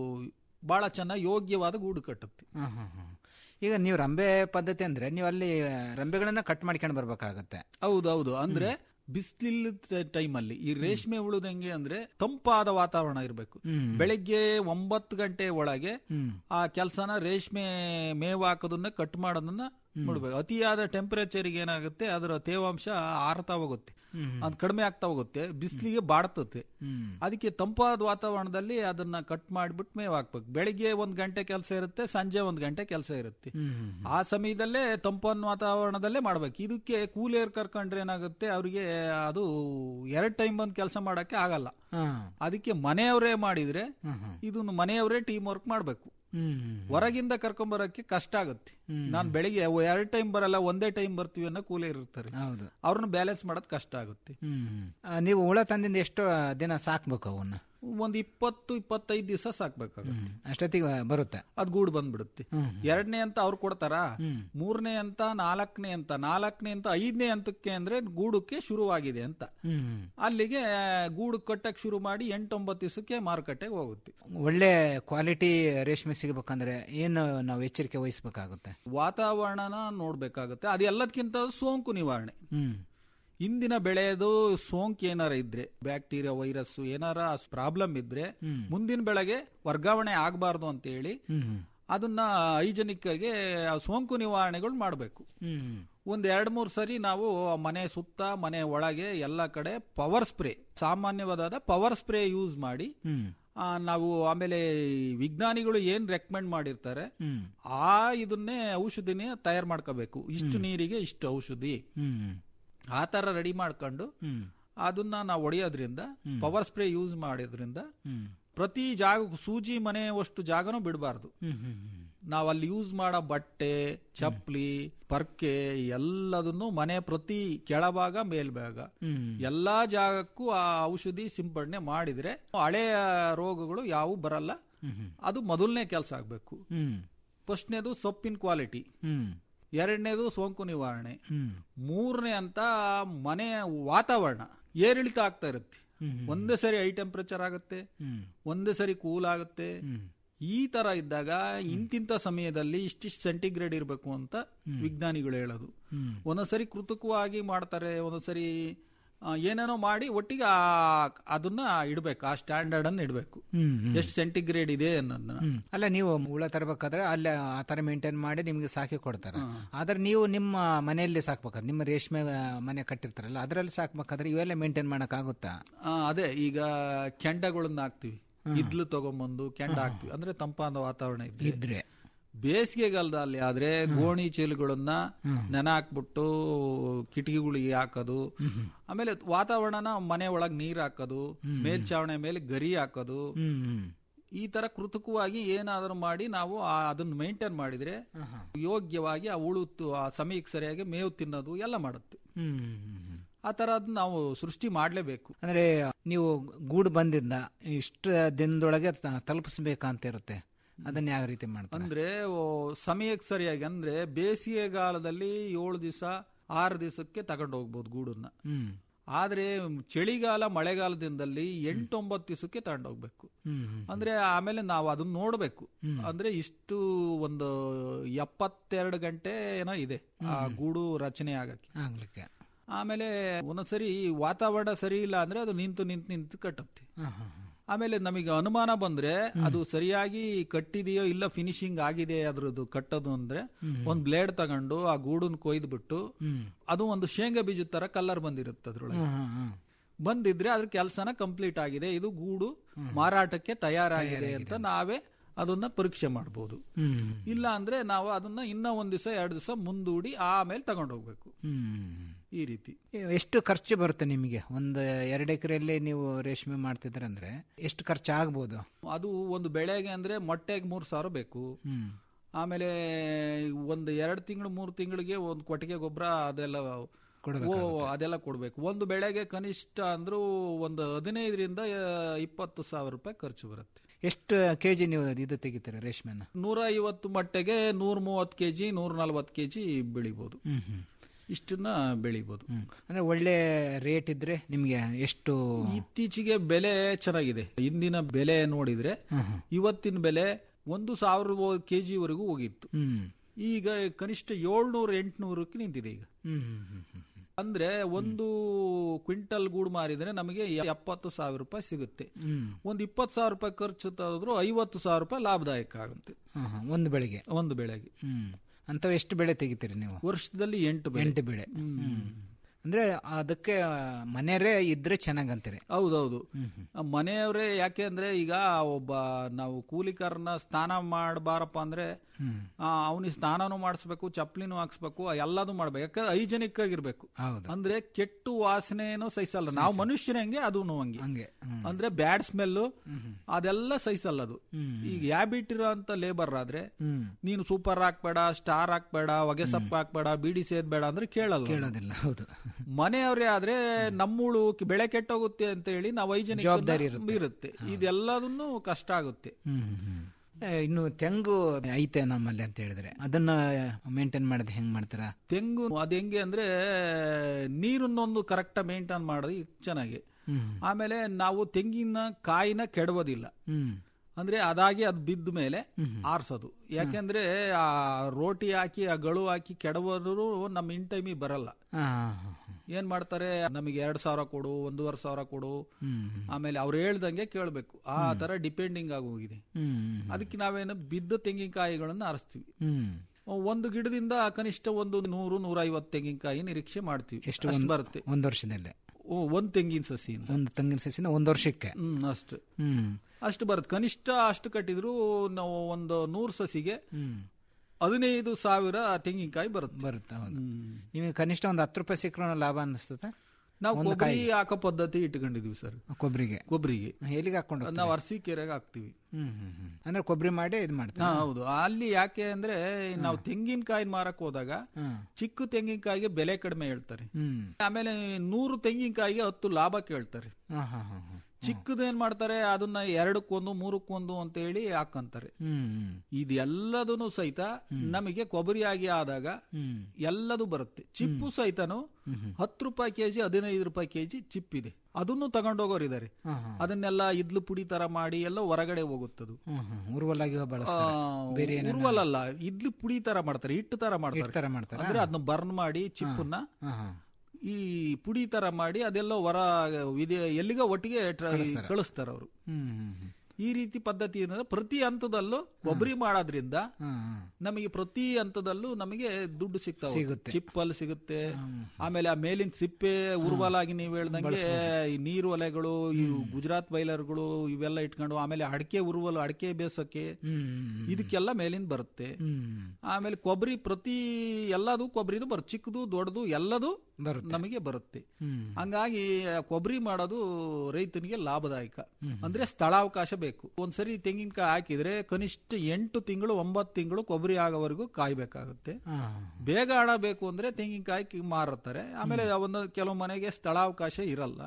ಬಹಳ ಚೆನ್ನಾಗಿ ಯೋಗ್ಯವಾದ ಗೂಡು ಕಟ್ಟುತ್ತೆ ಹ್ಮ್ ಹ್ಮ್ ಹ್ಮ್. ಈಗ ನೀವು ರಂಬೆ ಪದ್ಧತಿ ಅಂದ್ರೆ ನೀವು ಅಲ್ಲಿ ರಂಬೆಗಳನ್ನ ಕಟ್ ಮಾಡ್ಕೊಂಡು ಬರ್ಬೇಕಾಗತ್ತೆ ಹೌದೌದು ಅಂದ್ರೆ ಬಿಸಿಲಿಲ್ಲ ಟೈಮಲ್ಲಿ ಈ ರೇಷ್ಮೆ ಉಳುದು ಹೆಂಗೆ ಅಂದ್ರೆ ತಂಪಾದ ವಾತಾವರಣ ಇರಬೇಕು ಬೆಳಿಗ್ಗೆ ಒಂಬತ್ತು ಗಂಟೆ ಒಳಗೆ ಆ ಕೆಲಸನ ರೇಷ್ಮೆ ಮೇವು ಹಾಕೋದನ್ನ ಕಟ್ ಮಾಡೋದನ್ನ ಮಾಡ್ಬೇಕು ಅತಿಯಾದ ಟೆಂಪರೇಚರ್ ಏನಾಗುತ್ತೆ ಅದರ ತೇವಾಂಶ ಆರ್ತಾ ಹೋಗುತ್ತೆ ಅದು ಕಡಿಮೆ ಆಗ್ತಾ ಹೋಗುತ್ತೆ ಬಿಸಿಲಿಗೆ ಬಾಡ್ತತೆ ಅದಕ್ಕೆ ತಂಪಾದ ವಾತಾವರಣದಲ್ಲಿ ಅದನ್ನ ಕಟ್ ಮಾಡಿಬಿಟ್ಟು ಮೇವು ಹಾಕ್ಬೇಕು ಬೆಳಿಗ್ಗೆ ಒಂದ್ ಗಂಟೆ ಕೆಲಸ ಇರುತ್ತೆ ಸಂಜೆ ಒಂದ್ ಗಂಟೆ ಕೆಲಸ ಇರುತ್ತೆ ಆ ಸಮಯದಲ್ಲೇ ತಂಪನ್ನ ವಾತಾವರಣದಲ್ಲೇ ಮಾಡ್ಬೇಕು ಇದಕ್ಕೆ ಕೂಲೇರ್ ಕರ್ಕೊಂಡ್ರೆ ಏನಾಗುತ್ತೆ ಅವ್ರಿಗೆ ಅದು ಎರಡ್ ಟೈಮ್ ಬಂದ್ ಕೆಲಸ ಮಾಡಕ್ಕೆ ಆಗಲ್ಲ ಅದಕ್ಕೆ ಮನೆಯವರೇ ಮಾಡಿದ್ರೆ ಇದನ್ನು ಮನೆಯವರೇ ಟೀಮ್ ವರ್ಕ್ ಮಾಡ್ಬೇಕು ಹೊರಗಿಂದ ಕರ್ಕೊಂಬರಕ್ಕೆ ಕಷ್ಟ ಆಗುತ್ತೆ ನಾನ್ ಬೆಳಿಗ್ಗೆ ಎರಡ್ ಟೈಮ್ ಬರಲ್ಲ ಒಂದೇ ಟೈಮ್ ಬರ್ತೀವಿ ಅನ್ನೋ ಕೂಲೇರ್ ಇರ್ತಾರೆ ಹೌದು ಅವ್ರನ್ನ ಬ್ಯಾಲೆನ್ಸ್ ಮಾಡೋದ್ ಕಷ್ಟ ಆಗುತ್ತೆ ಹ್ಮ್ ಆ, ನೀವು ಹುಳ ತಂದಿಂದ ಎಷ್ಟು ದಿನ ಸಾಕ್ಬೇಕು ಅವನ್ನ ಒಂದ್ ಇಪ್ಪತ್ತು ಇಪ್ಪತ್ತೈದು ದಿವಸ ಸಾಕ್ಬೇಕಾಗುತ್ತೆ ಅಷ್ಟೊತ್ತಿಗೆ ಬರುತ್ತೆ ಅದ್ ಗೂಡು ಬಂದ್ಬಿಡುತ್ತೆ ಎರಡನೇ ಅಂತ ಅವ್ರು ಕೊಡ್ತಾರ ಮೂರನೇ ಅಂತ ನಾಲ್ಕನೇ ಅಂತ ನಾಲ್ಕನೇ ಅಂತ ಐದನೇ ಹಂತಕ್ಕೆ ಅಂದ್ರೆ ಗೂಡಕ್ಕೆ ಶುರುವಾಗಿದೆ ಅಂತ ಹ್ಮ್ ಅಲ್ಲಿಗೆ ಗೂಡು ಕಟ್ಟಕ್ ಶುರು ಮಾಡಿ ಎಂಟೊಂಬತ್ತು ದಿವಸಕ್ಕೆ ಮಾರುಕಟ್ಟೆಗೆ ಹೋಗುತ್ತೆ ಒಳ್ಳೆ ಕ್ವಾಲಿಟಿ ರೇಷ್ಮೆ ಸಿಗಬೇಕಂದ್ರೆ ಏನು ನಾವು ಎಚ್ಚರಿಕೆ ವಹಿಸಬೇಕಾಗುತ್ತೆ ವಾತಾವರಣನ ನೋಡ್ಬೇಕಾಗುತ್ತೆ ಅದು ಎಲ್ಲದಕ್ಕಿಂತ ಸೋಂಕು ನಿವಾರಣೆ ಹ್ಮ್ ಇಂದಿನ ಬೆಳೆದು ಸೋಂಕು ಏನಾರ ಇದ್ರೆ ಬ್ಯಾಕ್ಟೀರಿಯಾ ವೈರಸ್ ಏನಾರ ಪ್ರಾಬ್ಲಮ್ ಇದ್ರೆ ಮುಂದಿನ ಬೆಳೆಗೆ ವರ್ಗಾವಣೆ ಆಗಬಾರ್ದು ಅಂತ ಹೇಳಿ ಅದನ್ನ ಹೈಜನಿಕ್ ಆಗಿ ಆ ಸೋಂಕು ನಿವಾರಣೆಗಳು ಮಾಡಬೇಕು ಹ್ಮ್ ಒಂದ್ ಎರಡ್ ಮೂರ್ ಸರಿ ನಾವು ಮನೆ ಸುತ್ತ ಮನೆ ಒಳಗೆ ಎಲ್ಲ ಕಡೆ ಪವರ್ ಸ್ಪ್ರೇ ಸಾಮಾನ್ಯವಾದ ಪವರ್ ಸ್ಪ್ರೇ ಯೂಸ್ ಮಾಡಿ ಹ್ಮ್ ಆ, ನಾವು ಆಮೇಲೆ ಈ ವಿಜ್ಞಾನಿಗಳು ಏನ್ ರೆಕಮೆಂಡ್ ಮಾಡಿರ್ತಾರೆ ಹ್ಮ್ ಆ ಇದನ್ನೇ ಔಷಧಿನೇ ತಯಾರು ಮಾಡ್ಕೋಬೇಕು ಇಷ್ಟು ನೀರಿಗೆ ಇಷ್ಟು ಔಷಧಿ ಹ್ಮ್ ಆ ತರ ರೆಡಿ ಮಾಡ್ಕೊಂಡು ಹ್ಮ್ ಅದನ್ನ ನಾವು ಹೊಡೆಯೋದ್ರಿಂದ ಪವರ್ ಸ್ಪ್ರೇ ಯೂಸ್ ಮಾಡೋದ್ರಿಂದ ಹ್ಮ್ ಪ್ರತಿ ಜಾಗ ಸೂಜಿ ಮನೆಯಷ್ಟು ಜಾಗನೂ ಬಿಡಬಾರ್ದು ಹ್ಮ್ ಹ್ಮ್ ಹ್ಮ್ ನಾವ್ ಅಲ್ಲಿ ಯೂಸ್ ಮಾಡೋ ಬಟ್ಟೆ ಚಪ್ಪಲಿ ಪರ್ಕೆ ಎಲ್ಲದನ್ನು ಮನೆ ಪ್ರತಿ ಕೆಳಭಾಗ ಮೇಲ್ಭಾಗ ಹ್ಮ್ ಎಲ್ಲಾ ಜಾಗಕ್ಕೂ ಆ ಔಷಧಿ ಸಿಂಪಡಣೆ ಮಾಡಿದ್ರೆ ಹಳೆಯ ರೋಗಗಳು ಯಾವು ಬರಲ್ಲ ಅದು ಮೊದಲನೇ ಕೆಲಸ ಆಗ್ಬೇಕು ಹ್ಮ್ ಫಸ್ಟ್ನೇದು ಸೊಪ್ಪಿನ ಕ್ವಾಲಿಟಿ ಹ್ಮ್ ಎರಡನೇದು ಸೋಂಕು ನಿವಾರಣೆ ಹ್ಮ್ ಮೂರನೇ ಅಂತ ಮನೆಯ ವಾತಾವರಣ ಏರಿಳಿತ ಆಗ್ತಾ ಇರುತ್ತೆ ಒಂದೇ ಸರಿ ಹೈ ಟೆಂಪರೇಚರ್ ಆಗುತ್ತೆ ಹ್ಮ್ ಒಂದೇ ಸರಿ ಕೂಲ್ ಆಗುತ್ತೆ ಈ ತರ ಇದ್ದಾಗ ಇಂತಿಂತ ಸಮಯದಲ್ಲಿ ಇಷ್ಟಿಷ್ಟು ಸೆಂಟಿಗ್ರೇಡ್ ಇರಬೇಕು ಅಂತ ವಿಜ್ಞಾನಿಗಳು ಹೇಳೋದು ಒಂದೊಂದ್ಸರಿ ಕೃತಕವಾಗಿ ಮಾಡ್ತಾರೆ ಒಂದೊಂದ್ಸರಿ ಆ, ಏನೇನೋ ಮಾಡಿ ಒಟ್ಟಿಗೆ ಆ- ಅದನ್ನ ಇಡ್ಬೇಕು ಆ ಸ್ಟ್ಯಾಂಡರ್ಡ್ ಅನ್ನ ಇಡಬೇಕು ಹ್ಮ್ ಹ್ಮ್. ಎಷ್ಟು ಸೆಂಟಿಗ್ರೇಡ್ ಇದೆ ಅನ್ನೋದನ್ನ ಹ್ಮ್. ಅಲ್ಲ ನೀವು ಹುಳ ತರಬೇಕಾದ್ರೆ ಅಲ್ಲೇ ಆ ತರ ಮೇಂಟೈನ್ ಮಾಡಿ ನಿಮ್ಗೆ ಸಾಕಿ ಕೊಡ್ತಾರೆ ಆದ್ರೆ ನೀವು ನಿಮ್ಮ ಮನೆಯಲ್ಲಿ ಸಾಕ್ಬೇಕಾದ್ರೆ ನಿಮ್ಮ ರೇಷ್ಮೆ ಆ, ಮನೆ ಕಟ್ಟಿರ್ತಾರಲ್ಲ ಅದರಲ್ಲಿ ಸಾಕ್ಬೇಕಾದ್ರೆ ಇವೆಲ್ಲ ಮೇಂಟೈನ್ ಮಾಡಕ್ ಆಗುತ್ತಾ ಆ, ಅದೇ ಈಗ ಕೆಂಡಗಳನ್ನ ಹಾಕ್ತಿವಿ ಇದ್ಲು ತಗೊಂಬಂದು ಕೆಂಡ ಹಾಕ್ತಿವಿ ಅಂದ್ರೆ ತಂಪಾದ ವಾತಾವರಣ ಇದ್ರೆ ಇದ್ರೆ ಬೇಸಿಗೆಗಾಲದಲ್ಲಿ ಆದ್ರೆ ಗೋಣಿ ಚೀಲಗಳನ್ನ ನೆನ ಹಾಕ್ಬಿಟ್ಟು ಕಿಟಕಿಗಳಿಗೆ ಹಾಕೋದು ಆಮೇಲೆ ವಾತಾವರಣನ ಮನೆ ಒಳಗ್ ನೀರ್ ಹಾಕೋದು ಮೇಲ್ಚಾವಣೆ ಮೇಲೆ ಗರಿ ಹಾಕೋದು ಹ್ಮ್ ಹ್ಮ್ ಈ ತರ ಕೃತಕವಾಗಿ ಏನಾದರೂ ಮಾಡಿ ನಾವು ಆ- ಅದನ್ನ ಮೇಂಟೈನ್ ಮಾಡಿದ್ರೆ ಯೋಗ್ಯವಾಗಿ ಆ ಉಳುತ್ತು ಆ ಸಮಯಕ್ಕೆ ಸರಿಯಾಗಿ ಮೇವು ತಿನ್ನೋದು ಎಲ್ಲ ಮಾಡುತ್ತೆ ಹ್ಮ್ ಹ್ಮ್, ಹ್ಮ್. ಆ ತರದ್ ನಾವು ಸೃಷ್ಟಿ ಮಾಡಲೇಬೇಕು ಅಂದ್ರೆ ನೀವು ಗೂಡು ಬಂದಿಂದ ಇಷ್ಟು ದಿನದೊಳಗೆ ತ- ತಲುಪಿಸ್ಬೇಕಂತ ಇರುತ್ತೆ ಅದನ್ನ ಯಾವ ರೀತಿ ಮಾಡ್ತಾರೆ ಅಂದ್ರೆ ಓ, ಸಮಯಕ್ಕೆ ಸರಿಯಾಗಿ ಅಂದ್ರೆ ಬೇಸಿಗೆಗಾಲದಲ್ಲಿ ಏಳು ದಿವಸ ಆರು ದಿವಸಕ್ಕೆ ತಗೊಂಡು ಹೋಗ್ಬೋದು ಗೂಡನ್ನ ಹ್ಮ್ ಆದ್ರೆ ಚಳಿಗಾಲ ಮಳೆಗಾಲದಿಂದಲ್ಲಿ ಎಂಟೊಂಬತ್ತು ದಿವಸಕ್ಕೆ ತಗೊಂಡು ಹೋಗ್ಬೇಕು ಹ್ಮ್ ಹ್ಮ್. ಅಂದ್ರೆ ಆಮೇಲೆ ನಾವು ಅದನ್ನ ನೋಡ್ಬೇಕು ಅಂದ್ರೆ ಇಷ್ಟು ಒಂದು ಎಪ್ಪತ್ತೆರಡು ಗಂಟೆ ಏನೋ ಇದೆ ಆ ಗೂಡು ರಚನೆ ಆಗಕ್ಕೆ ಆಗ್ಲಿಕ್ಕೆ ಆಮೇಲೆ ಒಂದೊಂದ್ಸರಿ ವಾತಾವರಣ ಸರಿ ಇಲ್ಲ ಅಂದ್ರೆ ಅದು ನಿಂತು ನಿಂತು ನಿಂತು ಕಟ್ಟುತ್ತೆ ಹಾ, ಹಾ, ಹಾ. ಆಮೇಲೆ ನಮಗೆ ಅನುಮಾನ ಬಂದ್ರೆ ಅದು ಸರಿಯಾಗಿ ಕಟ್ಟಿದೆಯೋ ಇಲ್ಲ ಫಿನಿಶಿಂಗ್ ಆಗಿದೆ ಅದ್ರದ್ದು ಕಟ್ಟೋದು ಅಂದ್ರೆ ಒಂದ್ ಬ್ಲೇಡ್ ತಗೊಂಡು ಆ ಗೂಡನ್ ಕೊಯ್ದು ಬಿಟ್ಟು ಅದು ಒಂದು ಶೇಂಗಾ ಬೀಜದ ತರ ಕಲರ್ ಬಂದಿರುತ್ತೆ ಅದ್ರೊಳಗೆ ಹ್ಮ್, ಹ್ಮ್, ಹ್ಮ್. ಬಂದಿದ್ರೆ ಅದ್ರ ಕೆಲಸನ ಕಂಪ್ಲೀಟ್ ಆಗಿದೆ ಇದು ಗೂಡು ಮಾರಾಟಕ್ಕೆ ತಯಾರಾಗಿದೆ ಅಂತ ನಾವೇ ಅದನ್ನ ಪರೀಕ್ಷೆ ಮಾಡಬಹುದು ಹ್ಮ್. ಇಲ್ಲ ಅಂದ್ರೆ ನಾವು ಅದನ್ನ ಇನ್ನ ಒಂದ್ ದಿವಸ ಎರಡು ದಿವಸ ಮುಂದೂಡಿ ಆಮೇಲೆ ತಗೊಂಡು ಹೋಗ್ಬೇಕು ಹ್ಮ್. ಈ ರೀತಿ ಎಷ್ಟು ಖರ್ಚು ಬರುತ್ತೆ ನಿಮಗೆ ಒಂದು ಎರಡು ಎಕರೆಯಲ್ಲಿ ನೀವು ರೇಷ್ಮೆ ಮಾಡ್ತಿದ್ರೆ ಅಂದ್ರೆ ಎಷ್ಟು ಖರ್ಚು ಆಗ್ಬೋದು ಅದು ಒಂದು ಬೆಳೆಗೆ ಅಂದ್ರೆ ಮೊಟ್ಟೆಗೆ ಮೂರ್ ಸಾವಿರ ಬೇಕು ಹ್ಮ್ ಆಮೇಲೆ ಒಂದು ಎರಡು ತಿಂಗಳು ಮೂರು ತಿಂಗಳಿಗೆ ಒಂದು ಕೊಟ್ಟಿಗೆ ಗೊಬ್ಬರ ಅದೆಲ್ಲ ಓ ಅದೆಲ್ಲ ಕೊಡ್ಬೇಕು ಒಂದು ಬೆಳೆಗೆ ಕನಿಷ್ಠ ಅಂದ್ರೂ ಒಂದು ಹದಿನೈದರಿಂದ ಇಪ್ಪತ್ತು ಸಾವಿರ ರೂಪಾಯಿ ಖರ್ಚು ಬರುತ್ತೆ ಎಷ್ಟು ಕೆಜಿ ನೀವು ಇದು ತೆಗಿತೀರ ರೇಷ್ಮೆನ ನೂರ ಐವತ್ತು ಮಟ್ಟೆಗೆ ನೂರ ಮೂವತ್ತು ಕೆಜಿ ನೂರ ನಲ್ವತ್ತು ಕೆಜಿ ಬೆಳಿಬೋದು ಹ್ಮ್ ಹ್ಮ್ ಇಷ್ಟನ್ನ ಬೆಳಿಬೋದು ಹ್ಮ್. ಅಂದ್ರೆ ಒಳ್ಳೆ ರೇಟ್ ಇದ್ರೆ ನಿಮ್ಗೆ ಎಷ್ಟು ಇತ್ತೀಚೆಗೆ ಬೆಲೆ ಚೆನ್ನಾಗಿದೆ ಇಂದಿನ ಬೆಲೆ ನೋಡಿದ್ರೆ ಇವತ್ತಿನ ಬೆಲೆ ಒಂದು ಸಾವಿರ ಕೆಜಿ ವರೆಗೂ ಹೋಗಿತ್ತು ಹ್ಮ್ ಈಗ ಕನಿಷ್ಠ ಏಳ್ನೂರ ಎಂಟ್ನೂರಕ್ಕೆ ನಿಂತಿದೆ ಈಗ ಹ್ಮ್ ಹ್ಮ್ ಹ್ಮ್ ಹ್ಮ್ ಅಂದ್ರೆ ಒಂದು ಕ್ವಿಂಟಲ್ ಗೂಡು ಮಾರಿದ್ರೆ ನಮಗೆ ಎಪ್ಪತ್ತು ಸಾವಿರ ರೂಪಾಯಿ ಸಿಗುತ್ತೆ ಹ್ಮ್ ಒಂದು ಇಪ್ಪತ್ತು ಸಾವಿರ ರೂಪಾಯಿ ಖರ್ಚು ತಂದ್ರು ಐವತ್ತು ಸಾವಿರ ರೂಪಾಯಿ ಲಾಭದಾಯಕ ಆಗುತ್ತೆ ಹಾ, ಹಾ. ಒಂದು ಬೆಳೆಗೆ ಒಂದು ಬೆಳೆಗೆ ಹ್ಮ್ ಅಂತ ಎಷ್ಟು ಬೆಳೆ ತೆಗಿತೀರಿ ನೀವು ವರ್ಷದಲ್ಲಿ ಎಂಟು ಬೆಳೆ ಎಂಟು ಬೆಳೆ ಹ್ಮ್. ಅಂದ್ರೆ ಅದಕ್ಕೆ ಮನೆಯವರೇ ಇದ್ರೆ ಚೆನ್ನಾಗಂತೀರಿ ಹೌದೌದು ಆ ಮನೆಯವರೇ ಯಾಕೆ ಅಂದ್ರೆ ಈಗ ಒಬ್ಬ ನಾವು ಕೂಲಿಕಾರನ ಸ್ನಾನ ಮಾಡಬಾರಪ್ಪ ಅಂದ್ರೆ ಅವನಿಗೆ ಸ್ನಾನನೂ ಮಾಡಿಸ್ಬೇಕು ಚಪ್ಪಲಿನೂ ಹಾಕ್ಸ್ಬೇಕು ಎಲ್ಲದೂ ಮಾಡ್ಬೇಕು ಯಾಕಂದ್ರೆ ಹೈಜೆನಿಕ್ ಆಗಿರ್ಬೇಕು ಹೌದು ಅಂದ್ರೆ ಕೆಟ್ಟು ವಾಸನೆನೂ ಸಹಿಸಲ್ಲ ನಾವು ಮನುಷ್ಯನ ಹಂಗೆ ಅದು ಹಂಗೆ ಹಂಗೆ ಹ್ಮ್. ಅಂದ್ರೆ ಬ್ಯಾಡ್ ಸ್ಮೆಲ್ ಅದೆಲ್ಲ ಸಹಿಸಲ್ಲ ಅದು ಈಗ ಹ್ಯಾಬಿಟ್ ಇರೋಂತ ಲೇಬರ್ ಆದ್ರೆ ಹ್ಮ್ ನೀನು ಸೂಪರ್ ಹಾಕ್ಬೇಡ ಸ್ಟಾರ್ ಹಾಕ್ಬೇಡ ಹೊಗೆ ಸೊಪ್ಪು ಹಾಕ್ಬೇಡ ಬೀಡಿ ಸೇದ್ಬೇಡ ಅಂದ್ರೆ ಕೇಳಲ್ಲ ಕೇಳೋದಿಲ್ಲ ಹೌದು ಮನೆಯವ್ರೇ ಆದ್ರೆ ನಮ್ಮೂಳು ಕ- ಬೆಳೆ ಕೆಟ್ಟೋಗುತ್ತೆ ಅಂತ ಹೇಳಿ ನಾವು ಐಜನಿಕ್ ಜವಾಬ್ದಾರಿ ಇರುತ್ತೆ. ಇರುತ್ತೆ ಇದೆಲ್ಲದನ್ನು ಕಷ್ಟ ಆಗುತ್ತೆ ಹ್ಮ್ ಹ್ಮ್, ಹ್ಮ್. ಏ, ಇನ್ನು ತೆಂಗು ಐತೆ ನಮ್ಮಲ್ಲಿ ಅಂತ ಹೇಳಿದ್ರೆ ಅದನ್ನ ಮೇಂಟೈನ್ ಮಾಡೋದು ಹೆಂಗ್ ಮಾಡ್ತೀರಾ ತೆಂಗು ಅದ್ ಹೆಂಗೆ ಅಂದ್ರೆ ನೀರನ್ನೊಂದು ಕರೆಕ್ಟ್ ಮೇಂಟೈನ್ ಮಾಡೋದು ಚೆನ್ನಾಗಿ ಹ್ಮ್ ಆಮೇಲೆ ನಾವು ತೆಂಗಿನ ಕಾಯಿನ ಕೆಡವೋದಿಲ್ಲ ಹ್ಮ್ ಅಂದ್ರೆ ಅದಾಗಿ ಅದ್ ಬಿದ್ದ ಮೇಲೆ ಆರ್ಸೋದು ಯಾಕೆಂದ್ರೆ ಆ ರೋಟಿ ಹಾಕಿ ಆ ಗಳು ಹಾಕಿ ಕೆಡವರು ನಮ್ಮ ಇನ್ ಟೈಮಿಗೆ ಬರಲ್ಲ ಹಾ, ಹಾ, ಹಾ. ಏನ್ ಮಾಡ್ತಾರೆ ನಮಗೆ ಎರಡ್ ಸಾವಿರ ಕೊಡು ಒಂದೂವರೆ ಸಾವಿರ ಕೊಡು ಹ್ಮ್ ಆಮೇಲೆ ಅವ್ರು ಹೇಳ್ದಂಗೆ ಕೇಳಬೇಕು ಆ ತರ ಡಿಪೆಂಡಿಂಗ್ ಆಗಿ ಹೋಗಿದೆ ಹ್ಮ್ ಅದಕ್ಕೆ ನಾವೇನು ಬಿದ್ದ ತೆಂಗಿನಕಾಯಿಗಳನ್ನ ಆರಿಸ್ತೀವಿ ಹ್ಮ್ ಒಂದು ಗಿಡದಿಂದ ಕನಿಷ್ಠ ಒಂದು ನೂರು ನೂರ ಐವತ್ತು ತೆಂಗಿನಕಾಯಿ ನಿರೀಕ್ಷೆ ಮಾಡ್ತೀವಿ ಎಷ್ಟು ಅಷ್ಟು ಒಂದ್- ಬರುತ್ತೆ ಒಂದ್ ವರ್ಷದಲ್ಲೇ ಓ, ಒಂದ್ ತೆಂಗಿನ ಸಸಿಯಿಂದ ಒಂದು ತೆಂಗಿನ ಸಸಿನ ಒಂದ್ ವರ್ಷಕ್ಕೆ ಹ್ಮ್ ಅಷ್ಟು ಹ್ಮ್ ಅಷ್ಟು ಬರುತ್ತೆ ಕನಿಷ್ಠ ಅಷ್ಟು ಕಟ್ಟಿದ್ರು ನಾವು ಒಂದು ನೂರು ಸಸಿಗೆ ಹ್ಮ್ ಹದಿನೈದು ಸಾವಿರ ತೆಂಗಿನಕಾಯಿ ಬರುತ್ತೆ ಬರುತ್ತೆ ಹೌದು ನಿಮಗೆ ಕನಿಷ್ಠ ಒಂದು ಹತ್ತು ರೂಪಾಯಿ ಸಿಕ್ಕರೂ ಲಾಭ ಅನ್ನಿಸ್ತದೆ ನಾವು ಒಂದು ಕೊಬ್ಬರಿ ಹಾಕೋ ಪದ್ಧತಿ ಇಟ್ಕೊಂಡಿದೀವಿ ಸರ್ ಕೊಬ್ಬರಿಗೆ ಕೊಬ್ಬರಿಗೆ ಎಲ್ಲಿಗೆ ಹಾಕೊಂಡು ಹೋಗ್ತೀರಾ? ನಾವು ಅರಸೀಕೆರೆಗೆ ಹಾಕ್ತಿವಿ ಹ್ಮ್ ಹ್ಮ್ ಹ್ಮ್ ಅಂದ್ರೆ ಕೊಬ್ಬರಿ ಮಾಡಿ ಇದು ಮಾಡ್ತಾರೆ ಹಾ, ಹೌದು ಅಲ್ಲಿ ಯಾಕೆ ಅಂದ್ರೆ ನಾವು ತೆಂಗಿನಕಾಯಿ ಮಾರಕ್ ಹೋದಾಗ ಹ್ಮ್ ಚಿಕ್ಕ ತೆಂಗಿನಕಾಯಿಗೆ ಬೆಲೆ ಕಡಿಮೆ ಹೇಳ್ತಾರೆ ಹ್ಮ್ ಆಮೇಲೆ ನೂರು ತೆಂಗಿನಕಾಯಿಗೆ ಹತ್ತು ಲಾಭ ಕೇಳ್ತಾರೆ ಹಾ ಹಾ ಹಾ ಹಾ. ಚಿಕ್ಕದೇನ್ ಮಾಡ್ತಾರೆ ಅದನ್ನ ಎರಡಕ್ಕೊಂದು ಮೂರಕ್ಕೊಂದು ಅಂತ ಹೇಳಿ ಹಾಕಂತಾರೆ ಹ್ಮ್ ಹ್ಮ್ ಇದೆಲ್ಲದೂ ಸಹಿತ ನಮಗೆ ಕೊಬ್ಬರಿ ಆಗಿ ಆದಾಗ ಹ್ಮ್ ಎಲ್ಲದೂ ಬರುತ್ತೆ ಚಿಪ್ಪು ಸಹಿತನು ಹತ್ತು ರೂಪಾಯಿ ಕೆಜಿ ಹದಿನೈದು ರೂಪಾಯಿ ಕೆಜಿ ಚಿಪ್ ಇದೆ ಅದನ್ನು ತಗೊಂಡೋಗೋರಿದ್ದಾರೆ ಹಾ ಹಾ ಅದನ್ನೆಲ್ಲ ಇದ್ಲು ಪುಡಿ ತರ ಮಾಡಿ ಎಲ್ಲ ಹೊರಗಡೆ ಹೋಗುತ್ತದು ಹ್ಮ್ ಹ್ಮ್ ಉರುವಲಾಗಿ ಬಳಸ್ತಾರೆ ಬೇರೆ ಏನೇನೋ- ಉರುವಲಲ್ಲ ಇದ್ಲು ಪುಡಿ ತರ ಮಾಡ್ತಾರೆ ಹಿಟ್ಟು ತರ ಹಿಟ್ಟು ಮಾಡ್ತಾರೆ ತರ ಮಾಡ್ತಾರಾ? ಅಂದ್ರೆ ಅದನ್ನ ಬರ್ನ್ ಮಾಡಿ ಚಿಪ್ಪನ್ನ ಹಾ ಹಾ ಈ ಪುಡಿ ತರ ಮಾಡಿ ಅದೆಲ್ಲ ಹೊರ ವಿದೆ ಎಲ್ಲಿಗ ಒಟ್ಟಿಗೆ ಕಳಿಸ್ತಾರ ಅವರು ಹ್ಮ್ ಹ್ಮ್ ಹ್ಮ್ ಈ ರೀತಿ ಪದ್ಧತಿ ಏನಂದ್ರೆ ಪ್ರತಿ ಹಂತದಲ್ಲೂ ಕೊಬ್ಬರಿ ಮಾಡೋದ್ರಿಂದ ಹಾ ಹಾ ನಮಗೆ ಪ್ರತಿ ಹಂತದಲ್ಲೂ ನಮಗೆ ದುಡ್ಡು ಸಿಗ್ತಾ ಸಿಗುತ್ತೆ. ಚಿಪ್ಪಲ್ ಸಿಗುತ್ತೆ ಆಮೇಲೆ ಆ ಮೇಲಿನ ಸಿಪ್ಪೆ ಉರ್ವಲಾಗಿ ನೀವು ಹೇಳ್ದಂಗೆ ಈ ನೀರು ಒಲೆಗಳು ಈ ಗುಜರಾತ್ ಬೈಲರ್ಗಳು ಇವೆಲ್ಲ ಇಟ್ಕೊಂಡು ಆಮೇಲೆ ಅಡಕೆ ಉರುವಲು ಅಡಕೆ ಬೇಸಕ್ಕೆ ಹ್ಮ್ ಇದಕ್ಕೆಲ್ಲ ಮೇಲಿಂದ ಬರುತ್ತೆ ಹ್ಮ್ ಆಮೇಲೆ ಕೊಬ್ಬರಿ ಪ್ರತಿ ಎಲ್ಲದೂ ಕೊಬ್ಬರಿನೂ ಬರುತ್ತೆ ಚಿಕ್ಕದು ದೊಡ್ಡದು ಎಲ್ಲದೂ ನಮಗೆ ಬರುತ್ತೆ ಹಂಗಾಗಿ ಕೊಬ್ಬರಿ ಮಾಡೋದು ರೈತನಿಗೆ ಲಾಭದಾಯಕ ಅಂದ್ರೆ ಸ್ಥಳಾವಕಾಶ ಬೇಕು ಒಂದ್ಸರಿ ತೆಂಗಿನಕಾಯಿ ಹಾಕಿದ್ರೆ ಕನಿಷ್ಠ ಎಂಟು ತಿಂಗಳು ಒಂಬತ್ತು ತಿಂಗಳು ಕೊಬ್ಬರಿ ಆಗೋವರೆಗೂ ಕಾಯ್ಬೇಕಾಗುತ್ತೆ ಬೇಗ ಹಣ ಬೇಕು ಅಂದ್ರೆ ತೆಂಗಿನಕಾಯಿ ಕಿ- ಮಾರುತ್ತಾರೆ ಆಮೇಲೆ ಒಂದು ಕೆಲವು ಮನೆಗೆ ಸ್ಥಳಾವಕಾಶ ಇರಲ್ಲ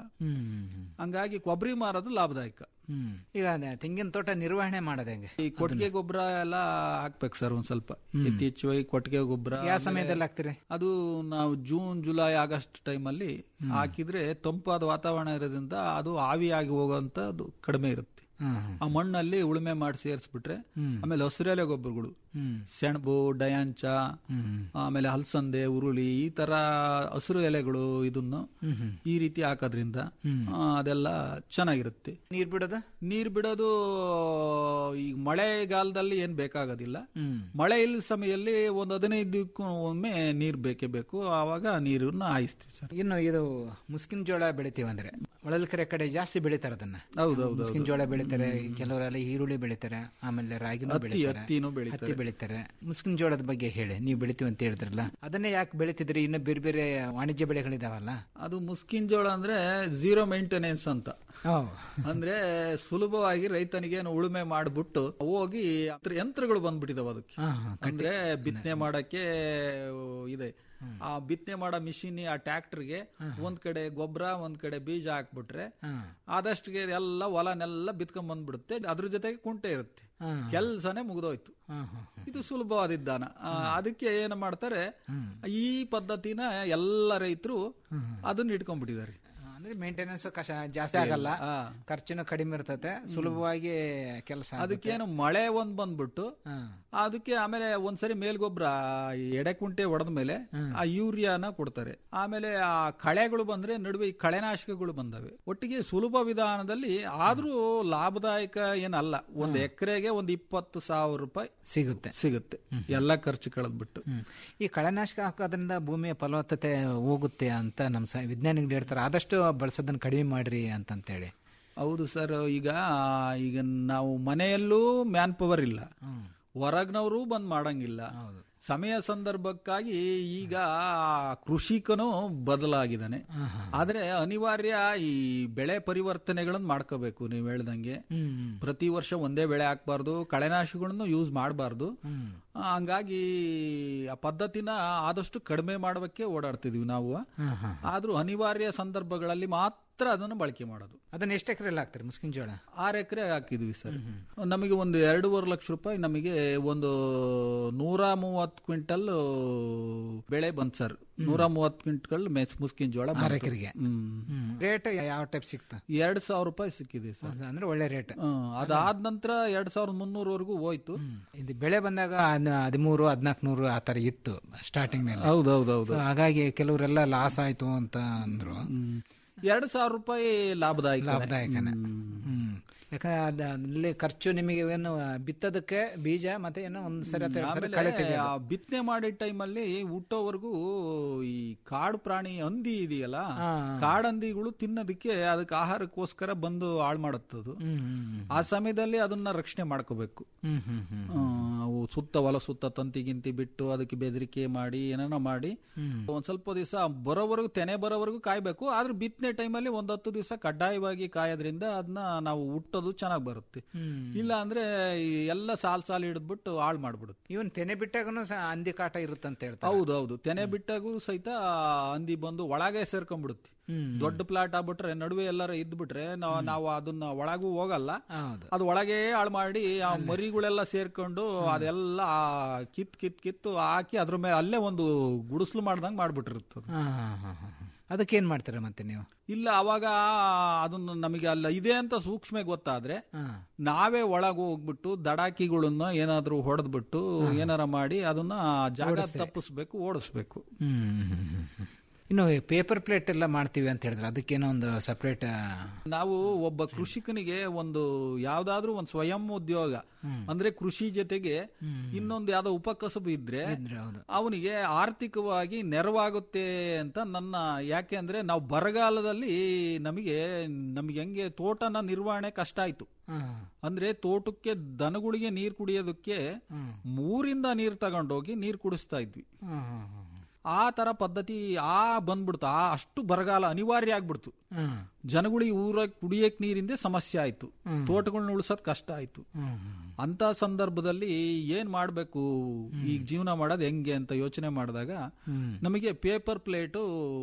ಹಂಗಾಗಿ ಕೊಬ್ಬರಿ ಮಾರೋದು ಲಾಭದಾಯಕ ಹ್ಮ್ ಈಗ ಅದೇ ತೆಂಗಿನ ತೋಟ ನಿರ್ವಹಣೆ ಮಾಡೋದು ಹೆಂಗೆ ಈ ಕೊಟ್ಟಿಗೆ ಗೊಬ್ಬರ ಎಲ್ಲ ಹಾಕ್ಬೇಕು ಸರ್ ಒಂದ್ ಸ್ವಲ್ಪ ಇತ್ತೀಚೆಗೆ ಕೊಟ್ಟಿಗೆ ಗೊಬ್ಬರ ಯಾವ ಆಮೇಲೆ ಸಮಯದಲ್ಲಿ ಹಾಕ್ತೀರಿ ಅದು ನಾವು ಜೂನ್ ಜುಲೈ ಆಗಸ್ಟ್ ಟೈಮ್ ಅಲ್ಲಿ ಹಾಕಿದ್ರೆ ತಂಪಾದ ವಾತಾವರಣ ಇರೋದ್ರಿಂದ ಅದು ಆವಿಯಾಗಿ ಹೋಗುವಂತದ್ದು ಕಡಿಮೆ ಇರುತ್ತೆ ಆ ಮಣ್ಣಲ್ಲಿ ಉಳುಮೆ ಮಾಡಿ ಸೇರಿಸ್ಬಿಟ್ರೆ ಆಮೇಲೆ ಹಸಿರೆಲೆ ಗೊಬ್ಬರಗಳು ಸೆಣಬು ಡಯಾಂಚ ಆಮೇಲೆ ಹಲಸಂದೆ ಉರುಳಿ ಈ ತರ ಹಸಿರು ಎಲೆಗಳು ಇದನ್ನು ಈ ರೀತಿ ಹಾಕೋದ್ರಿಂದ ಆ, ಅದೆಲ್ಲ ಚೆನ್ನಾಗಿರುತ್ತೆ ನೀರ್ ಬಿಡೋದು ನೀರ್ ಬಿಡೋದು ಈಗ ಮಳೆಗಾಲದಲ್ಲಿ ಏನ್ ಬೇಕಾಗೋದಿಲ್ಲ ಮಳೆ ಇಲ್ಲ ಸಮಯದಲ್ಲಿ ಒಂದ್ ಹದಿನೈದು ದಿಕ್ಕೂ ಒಮ್ಮೆ ನೀರ್ ಬೇಕೇ ಬೇಕು ಆವಾಗ ನೀರನ್ನ ಹಾಯಿಸ್ತೀವಿ ಸರ್ ಇನ್ನು ಇದು ಮುಸ್ಕಿನ ಜೋಳ ಬೆಳಿತೀವಿ ಅಂದ್ರೆ ಹೊಳಲ್ಕೆರೆ ಕಡೆ ಜಾಸ್ತಿ ಬೆಳಿತಾರೆ ಅದನ್ನ ಹೌದು, ಹೌದು, ಮುಸ್ಕಿನ ಹೌದು. ಜೋಳ ಬೆಳಿತಾರೆ ಕೆಲವರೆಲ್ಲ ಈರುಳ್ಳಿ ಬೆಳಿತಾರೆ ಆಮೇಲೆ ರಾಗಿನೂ ಹತ್ತಿ, ಬೆಳಿತಾರೆ ಹತ್ತಿನೂ ಬೆಳಿತಾರೆ. ಹತ್ತಿ ಬೆಳಿತಾರೆ ಮುಸ್ಕಿನ ಜೋಳದ ಬಗ್ಗೆ ಹೇಳಿ ನೀವು ಬೆಳಿತೀವಿ ಅಂತ ಹೇಳಿದ್ರಲ್ಲ ಅದನ್ನೇ ಯಾಕೆ ಬೆಳಿತಿದ್ರಿ ಇನ್ನು ಬೇರೆ ಬೇರೆ ವಾಣಿಜ್ಯ ಬೆಳೆಗಳಿದಾವಲ್ಲ ಅದು ಮುಸ್ಕಿನ್ ಜೋಳ ಅಂದ್ರೆ ಝೀರೋ ಮೇಂಟೆನೆನ್ಸ್ ಅಂತ ಅಂದ್ರೆ ಸುಲಭವಾಗಿ ರೈತನಿಗೆ ಉಳುಮೆ ಮಾಡ್ಬಿಟ್ಟು ಹೋಗಿ ಅದ್ರ ಯಂತ್ರಗಳು ಬಂದ್ಬಿಟ್ಟಿದಾವ ಅದಕ್ಕೆ ಅಂದ್ರೆ ಬಿತ್ತನೆ ಮಾಡಕ್ಕೆ ಇದೆ ಆ ಬಿತ್ತನೆ ಮಾಡೋ ಮಿಷಿನ್ ಆ ಟ್ರ್ಯಾಕ್ಟರ್ಗೆ ಒಂದ್ ಕಡೆ ಗೊಬ್ಬರ ಒಂದ್ ಕಡೆ ಬೀಜ ಹಾಕ್ಬಿಟ್ರೆ ಆದಷ್ಟಿಗೆ ಎಲ್ಲ ಹೊಲನೆಲ್ಲ ಬಿತ್ಕೊಂಡ್ ಬಂದ್ಬಿಡುತ್ತೆ ಅದ್ರ ಜೊತೆಗೆ ಕುಂಟೆ ಇರುತ್ತೆ ಕೆಲ್ಸನೇ ಮುಗಿದೋಯ್ತು ಇದು ಸುಲಭವಾದಿದ್ದಾನ ಆ, ಅದಕ್ಕೆ ಏನ್ ಮಾಡ್ತಾರೆ ಈ ಪದ್ಧತಿನ ಎಲ್ಲ ರೈತರು ಅದನ್ನ ಇಟ್ಕೊಂಡ್ಬಿಟ್ಟಿದ್ದಾರೆ ಅಂದ್ರೆ ಮೇಂಟೆನೆನ್ಸ್ ಕಷ್ಟ ಜಾಸ್ತಿ ಆಗಲ್ಲ ಖರ್ಚುನು ಕಡಿಮೆ ಇರ್ತತೆ ಸುಲಭವಾಗಿ ಕೆಲಸ ಅದಕ್ಕೇನು ಮಳೆ ಒಂದ್ ಬಂದ್ಬಿಟ್ಟು ಅದಕ್ಕೆ ಆಮೇಲೆ ಒಂದ್ಸರಿ ಮೇಲ್ಗೊಬ್ಬರ ಎಡೆ ಕುಂಟೆ ಹೊಡೆದ ಮೇಲೆ ಆ ಯೂರಿಯಾನ ಕೊಡ್ತಾರೆ ಆಮೇಲೆ ಆ ಕಳೆಗಳು ಬಂದ್ರೆ ನಡುವೆ ಈ ಕಳೆನಾಶಕಗಳು ಬಂದವೆ ಒಟ್ಟಿಗೆ ಸುಲಭ ವಿಧಾನದಲ್ಲಿ ಆದ್ರೂ ಲಾಭದಾಯಕ ಏನಲ್ಲ ಒಂದ್ ಎಕರೆಗೆ ಒಂದ್ ಇಪ್ಪತ್ತು ಸಾವಿರ ರೂಪಾಯಿ ಸಿಗುತ್ತೆ ಸಿಗುತ್ತೆ ಎಲ್ಲ ಖರ್ಚು ಕಳೆದ್ಬಿಟ್ಟು ಈ ಕಳೆನಾಶಕ ಹಾಕೋದ್ರಿಂದ ಭೂಮಿಯ ಫಲವತ್ತತೆ ಹೋಗುತ್ತೆ ಅಂತ ನಮ್ಮ ಸ ವಿಜ್ಞಾನಿಗಳು ಹೇಳ್ತಾರೆ ಆದಷ್ಟು ಬಳಸೋದನ್ನ ಕಡಿಮೆ ಮಾಡ್ರಿ ಅಂತಂತೇಳಿ ಹೌದು ಸರ್ ಈಗ ಈಗ ನಾವು ಮನೆಯಲ್ಲೂ ಮ್ಯಾನ್ ಪವರ್ ಇಲ್ಲ ಹೊರಗ್ನವರು ಬಂದ್ ಮಾಡಂಗಿಲ್ಲ ಸಮಯ ಸಂದರ್ಭಕ್ಕಾಗಿ ಈಗ ಕೃಷಿಕನು ಬದಲಾಗಿದ್ದಾನೆ ಆದ್ರೆ ಅನಿವಾರ್ಯ ಈ ಬೆಳೆ ಪರಿವರ್ತನೆಗಳನ್ನ ಮಾಡ್ಕೋಬೇಕು ನೀವು ಹೇಳ್ದಂಗೆ ಪ್ರತಿ ವರ್ಷ ಒಂದೇ ಬೆಳೆ ಹಾಕ್ಬಾರ್ದು ಕಳೆನಾಶಕಗಳನ್ನು ಯೂಸ್ ಮಾಡಬಾರ್ದು ಹಂಗಾಗಿ ಆ ಪದ್ಧತಿನ ಆದಷ್ಟು ಕಡಿಮೆ ಮಾಡೋದಕ್ಕೆ ಓಡಾಡ್ತಿದೀವಿ ನಾವು ಆದ್ರೂ ಅನಿವಾರ್ಯ ಸಂದರ್ಭಗಳಲ್ಲಿ ಮಾತ್ರ ಅದನ್ನು ಬಳಕೆ ಮಾಡೋದು ಅದನ್ನ ಎಷ್ಟು ಎಕರೆಯಲ್ಲಿ ಹಾಕ್ತಾರೆ ಮುಸ್ಕಿನ ಜೋಳ ಆರು ಎಕರೆ ಹಾಕಿದ್ವಿ ಸರ್ ನಮಗೆ ಒಂದು ಎರಡೂವರೆ ಲಕ್ಷ ರೂಪಾಯಿ ನಮಗೆ ಒಂದು ನೂರ ಮೂವತ್ತು ಕ್ವಿಂಟಲ್ ಬೆಳೆ ಬಂತ್ ಸರ್ ನೂರ ಮೂವತ್ತು ಕ್ವಿಂಟಲ್ ಮೆಸ್ ಮುಸ್ಕಿನ ಜೋಳ ಆರು ಬಂತು. ಎಕರೆಗೆ ಹ್ಮ್. ರೇಟ್ ಯಾವ ಟೈಪ್ ಸಿಕ್ತ ಎರಡ್ ಸಾವಿರ ರೂಪಾಯಿ ಸಿಕ್ಕಿದೆ ಸರ್ ಅಂದ್ರೆ ಒಳ್ಳೆ ರೇಟ್ ಹ್ಮ್. ಅದಾದ ನಂತರ ಎರಡ್ ಸಾವಿರದ ಮುನ್ನೂರವರೆಗೂ ಹೋಯ್ತು ಇದು ಬೆಳೆ ಬಂದಾಗ ಹದ್- ಹದಿಮೂರು ಹದಿನಾಲ್ಕು ನೂರು ಆ ತರ ಇತ್ತು ಸ್ಟಾರ್ಟಿಂಗ್ ನಲ್ಲಿ ಹೌದೌದೌದು So ಹಾಗಾಗಿ ಕೆಲವರೆಲ್ಲ ಲಾಸ್ ಆಯ್ತು ಅಂತ ಅಂದ್ರು ಎರಡ್ ಸಾವಿರ ರೂಪಾಯಿ ಲಾಭದಾಯಕ ಲಾಭದಾಯಕನೇ ಹ್ಮ್ ಯಾಕಂದ್ರೆ ಅದ್- ಅಲ್ಲಿ ಖರ್ಚು ನಿಮಗೆ ಏನು ಬಿತ್ತೋದಕ್ಕೆ ಬೀಜ ಮತ್ತೆ ಏನೋ ಒಂದ್ ಸರಿ ಅಥವಾ ಎರಡ್ ಸರಿ ಕಳೆ ತೆಗೆಯೋದು. ಬಿತ್ತನೆ ಮಾಡಿದ ಟೈಮಲ್ಲಿ ಹುಟ್ಟೋವರೆಗೂ ಈ ಕಾಡು ಪ್ರಾಣಿ ಹಂದಿ ಇದೆಯಲ್ಲ ಹಾ. ಕಾಡಂದಿಗಳು ತಿನ್ನೋದಕ್ಕೆ ಅದಕ್ಕೆ ಆಹಾರಕ್ಕೋಸ್ಕರ ಬಂದು ಹಾಳು ಮಾಡುತ್ತದು ಹ್ಮ್, ಹ್ಮ್, ಆ ಸಮಯದಲ್ಲಿ ಅದನ್ನ ರಕ್ಷಣೆ ಮಾಡ್ಕೋಬೇಕು ಹ್ಮ್, ಹ್ಮ್, ಹ್ಮ್. ಆ, ಅವು ಸುತ್ತ ಹೊಲ ಸುತ್ತ ತಂತಿ ಗಿಂತಿ ಬಿಟ್ಟು ಅದಕ್ಕೆ ಬೆದರಿಕೆ ಮಾಡಿ ಏನೇನೋ ಮಾಡಿ ಹ್ಮ್. ಒಂದ್ ಸ್ವಲ್ಪ ದಿವಸ ಬರೋವರೆಗೂ ತೆನೆ ಬರೋವರೆಗೂ ಕಾಯ್ಬೇಕು ಆದ್ರೆ ಬಿತ್ತನೆ ಟೈಮಲ್ಲಿ ಒಂದ್ ಹತ್ತು ದಿವಸ ಕಡ್ಡಾಯವಾಗಿ ಕಾಯೋದ್ರಿಂದ ಅದನ್ನ ನಾವು ಹುಟ್ಟೋದು ಚೆನ್ನಾಗಿ ಬರುತ್ತೆ ಹ್ಮ್. ಇಲ್ಲ ಅಂದ್ರೆ ಈ ಎಲ್ಲ ಸಾಲ್ ಸಾಲ್ ಹಿಡಿದ್ಬಿಟ್ಟು ಹಾಳು ಮಾಡ್ಬಿಡುತ್ತೆ ಇವನ್ ತೆನೆ ಬಿಟ್ಟಾಗನು ಸಹ ಹಂದಿ ಕಾಟ ಇರುತ್ತಂತ ಹೇಳ್ತಾರೆ ಹೌದು ಹೌದು ತೆನೆ ಬಿಟ್ಟಾಗೂ ಸಹಿತ ಹಂದಿ ಬಂದು ಒಳಗೆ ಸೇರ್ಕೊಂಡ್ಬಿಡುತ್ತೆ ಹ್ಮ್. ದೊಡ್ಡ ಪ್ಲಾಟ್ ಆಗ್ಬಿಟ್ರೆ ನಡುವೆ ಎಲ್ಲಾರ ಇದ್ಬಿಟ್ರೆ ನಾವು ನಾವು ಅದನ್ನ ಒಳಗೂ ಹೋಗಲ್ಲ ಹೌದು ಅದು ಒಳಗೆ ಹಾಳು ಮಾಡಿ ಆ ಮರಿಗಳೆಲ್ಲ ಸೇರ್ಕೊಂಡು ಅದೆಲ್ಲ ಆ ಕಿತ್ ಕಿತ್ ಕಿತ್ತು ಹಾಕಿ ಅದ್ರ ಮೇಲೆ ಅಲ್ಲೇ ಒಂದು ಗುಡಿಸ್ಲು ಮಾಡ್ದಂಗ್ ಮಾಡ್ಬಿಟ್ಟಿರುತ್ತದೆ ಹಾ, ಹಾ, ಹಾ, ಹಾ, ಹಾ. ಅದಕ್ಕೆ ಏನ್ ಮಾಡ್ತೀರಾ ಮತ್ತೆ ನೀವು ಇಲ್ಲ ಅವಾಗ ಅದನ್ನ ನಮಗೆ ಅಲ್ಲ ಇದೆ ಅಂತ ಸೂಕ್ಷ್ಮ ಗೊತ್ತಾದ್ರೆ ಹಾ. ನಾವೇ ಒಳಗೆ ಹೋಗ್ಬಿಟ್ಟು ದಡಾಕಿಗಳನ್ನ ಏನಾದ್ರೂ ಹೊಡೆದ್ಬಿಟ್ಟು ಏನಾರ ಮಾಡಿ ಅದನ್ನ ಜಾಗ ಓಡಿಸ್ತೀವಿ. ತಪ್ಪಿಸ್ಬೇಕು ಓಡಿಸ್ಬೇಕು ಹ್ಮ್, ಹ್ಮ್, ಹ್ಮ್, ಹ್ಮ್. ಇನ್ನು ಪೇಪರ್ ಪ್ಲೇಟ್ ಎಲ್ಲ ಮಾಡ್ತೀವಿ ಅಂತ ಹೇಳಿದ್ರೆ ಅದಕ್ಕೇನೋ ಒಂದು ಸಪರೇಟ್ ನಾವು ಒಬ್ಬ ಕೃಷಿಕನಿಗೆ ಒಂದು ಯಾವ್ದಾದ್ರೂ ಒಂದು ಸ್ವಯಂ ಉದ್ಯೋಗ ಅಂದ್ರೆ ಕೃಷಿ ಜೊತೆಗೆ ಇನ್ನೊಂದು ಯಾವ್ದೋ ಉಪಕಸಬು ಇದ್ರೆ ಹೌದು ಅವನಿಗೆ ಆರ್ಥಿಕವಾಗಿ ನೆರವಾಗುತ್ತೆ ಅಂತ ನನ್ನ ಯಾಕೆ ಅಂದ್ರೆ ನಾವು ಬರಗಾಲದಲ್ಲಿ ನಮಗೆ ನಮಗೆ ಹೆಂಗೆ ತೋಟನ ನಿರ್ವಹಣೆ ಕಷ್ಟ ಆಯ್ತು ಅಂದ್ರೆ ತೋಟಕ್ಕೆ ದನಗಳಿಗೆ ನೀರ್ ಕುಡಿಯೋದಕ್ಕೆ ಮೂರಿಂದ ನೀರ್ ತಗೊಂಡೋಗಿ ನೀರ್ ಕುಡಿಸ್ತಾ ಇದ್ವಿ ಆ ತರ ಪದ್ಧತಿ ಆ ಬಂದ್ಬಿಡ್ತು ಆ ಅಷ್ಟು ಬರಗಾಲ ಅನಿವಾರ್ಯ ಆಗ್ಬಿಡ್ತು ಹ್ಮ್. ಜನಗಳಿಗೆ ಊರ ಕುಡಿಯಕ್ ನೀರಿಂದ ಸಮಸ್ಯೆ ಆಯ್ತು ಹ್ಮ್. ತೋಟಗಳನ್ನ ಉಳಿಸೋದ್ ಕಷ್ಟ ಆಯ್ತು ಹ್ಮ್. ಅಂತ ಸಂದರ್ಭದಲ್ಲಿ ಏನ್ ಮಾಡ್ಬೇಕು ಈಗ ಜೀವನ ಮಾಡೋದ್ ಹೆಂಗೆ ಅಂತ ಯೋಚನೆ ಮಾಡಿದಾಗ ಹ್ಮ್. ನಮಗೆ ಪೇಪರ್ ಪ್ಲೇಟು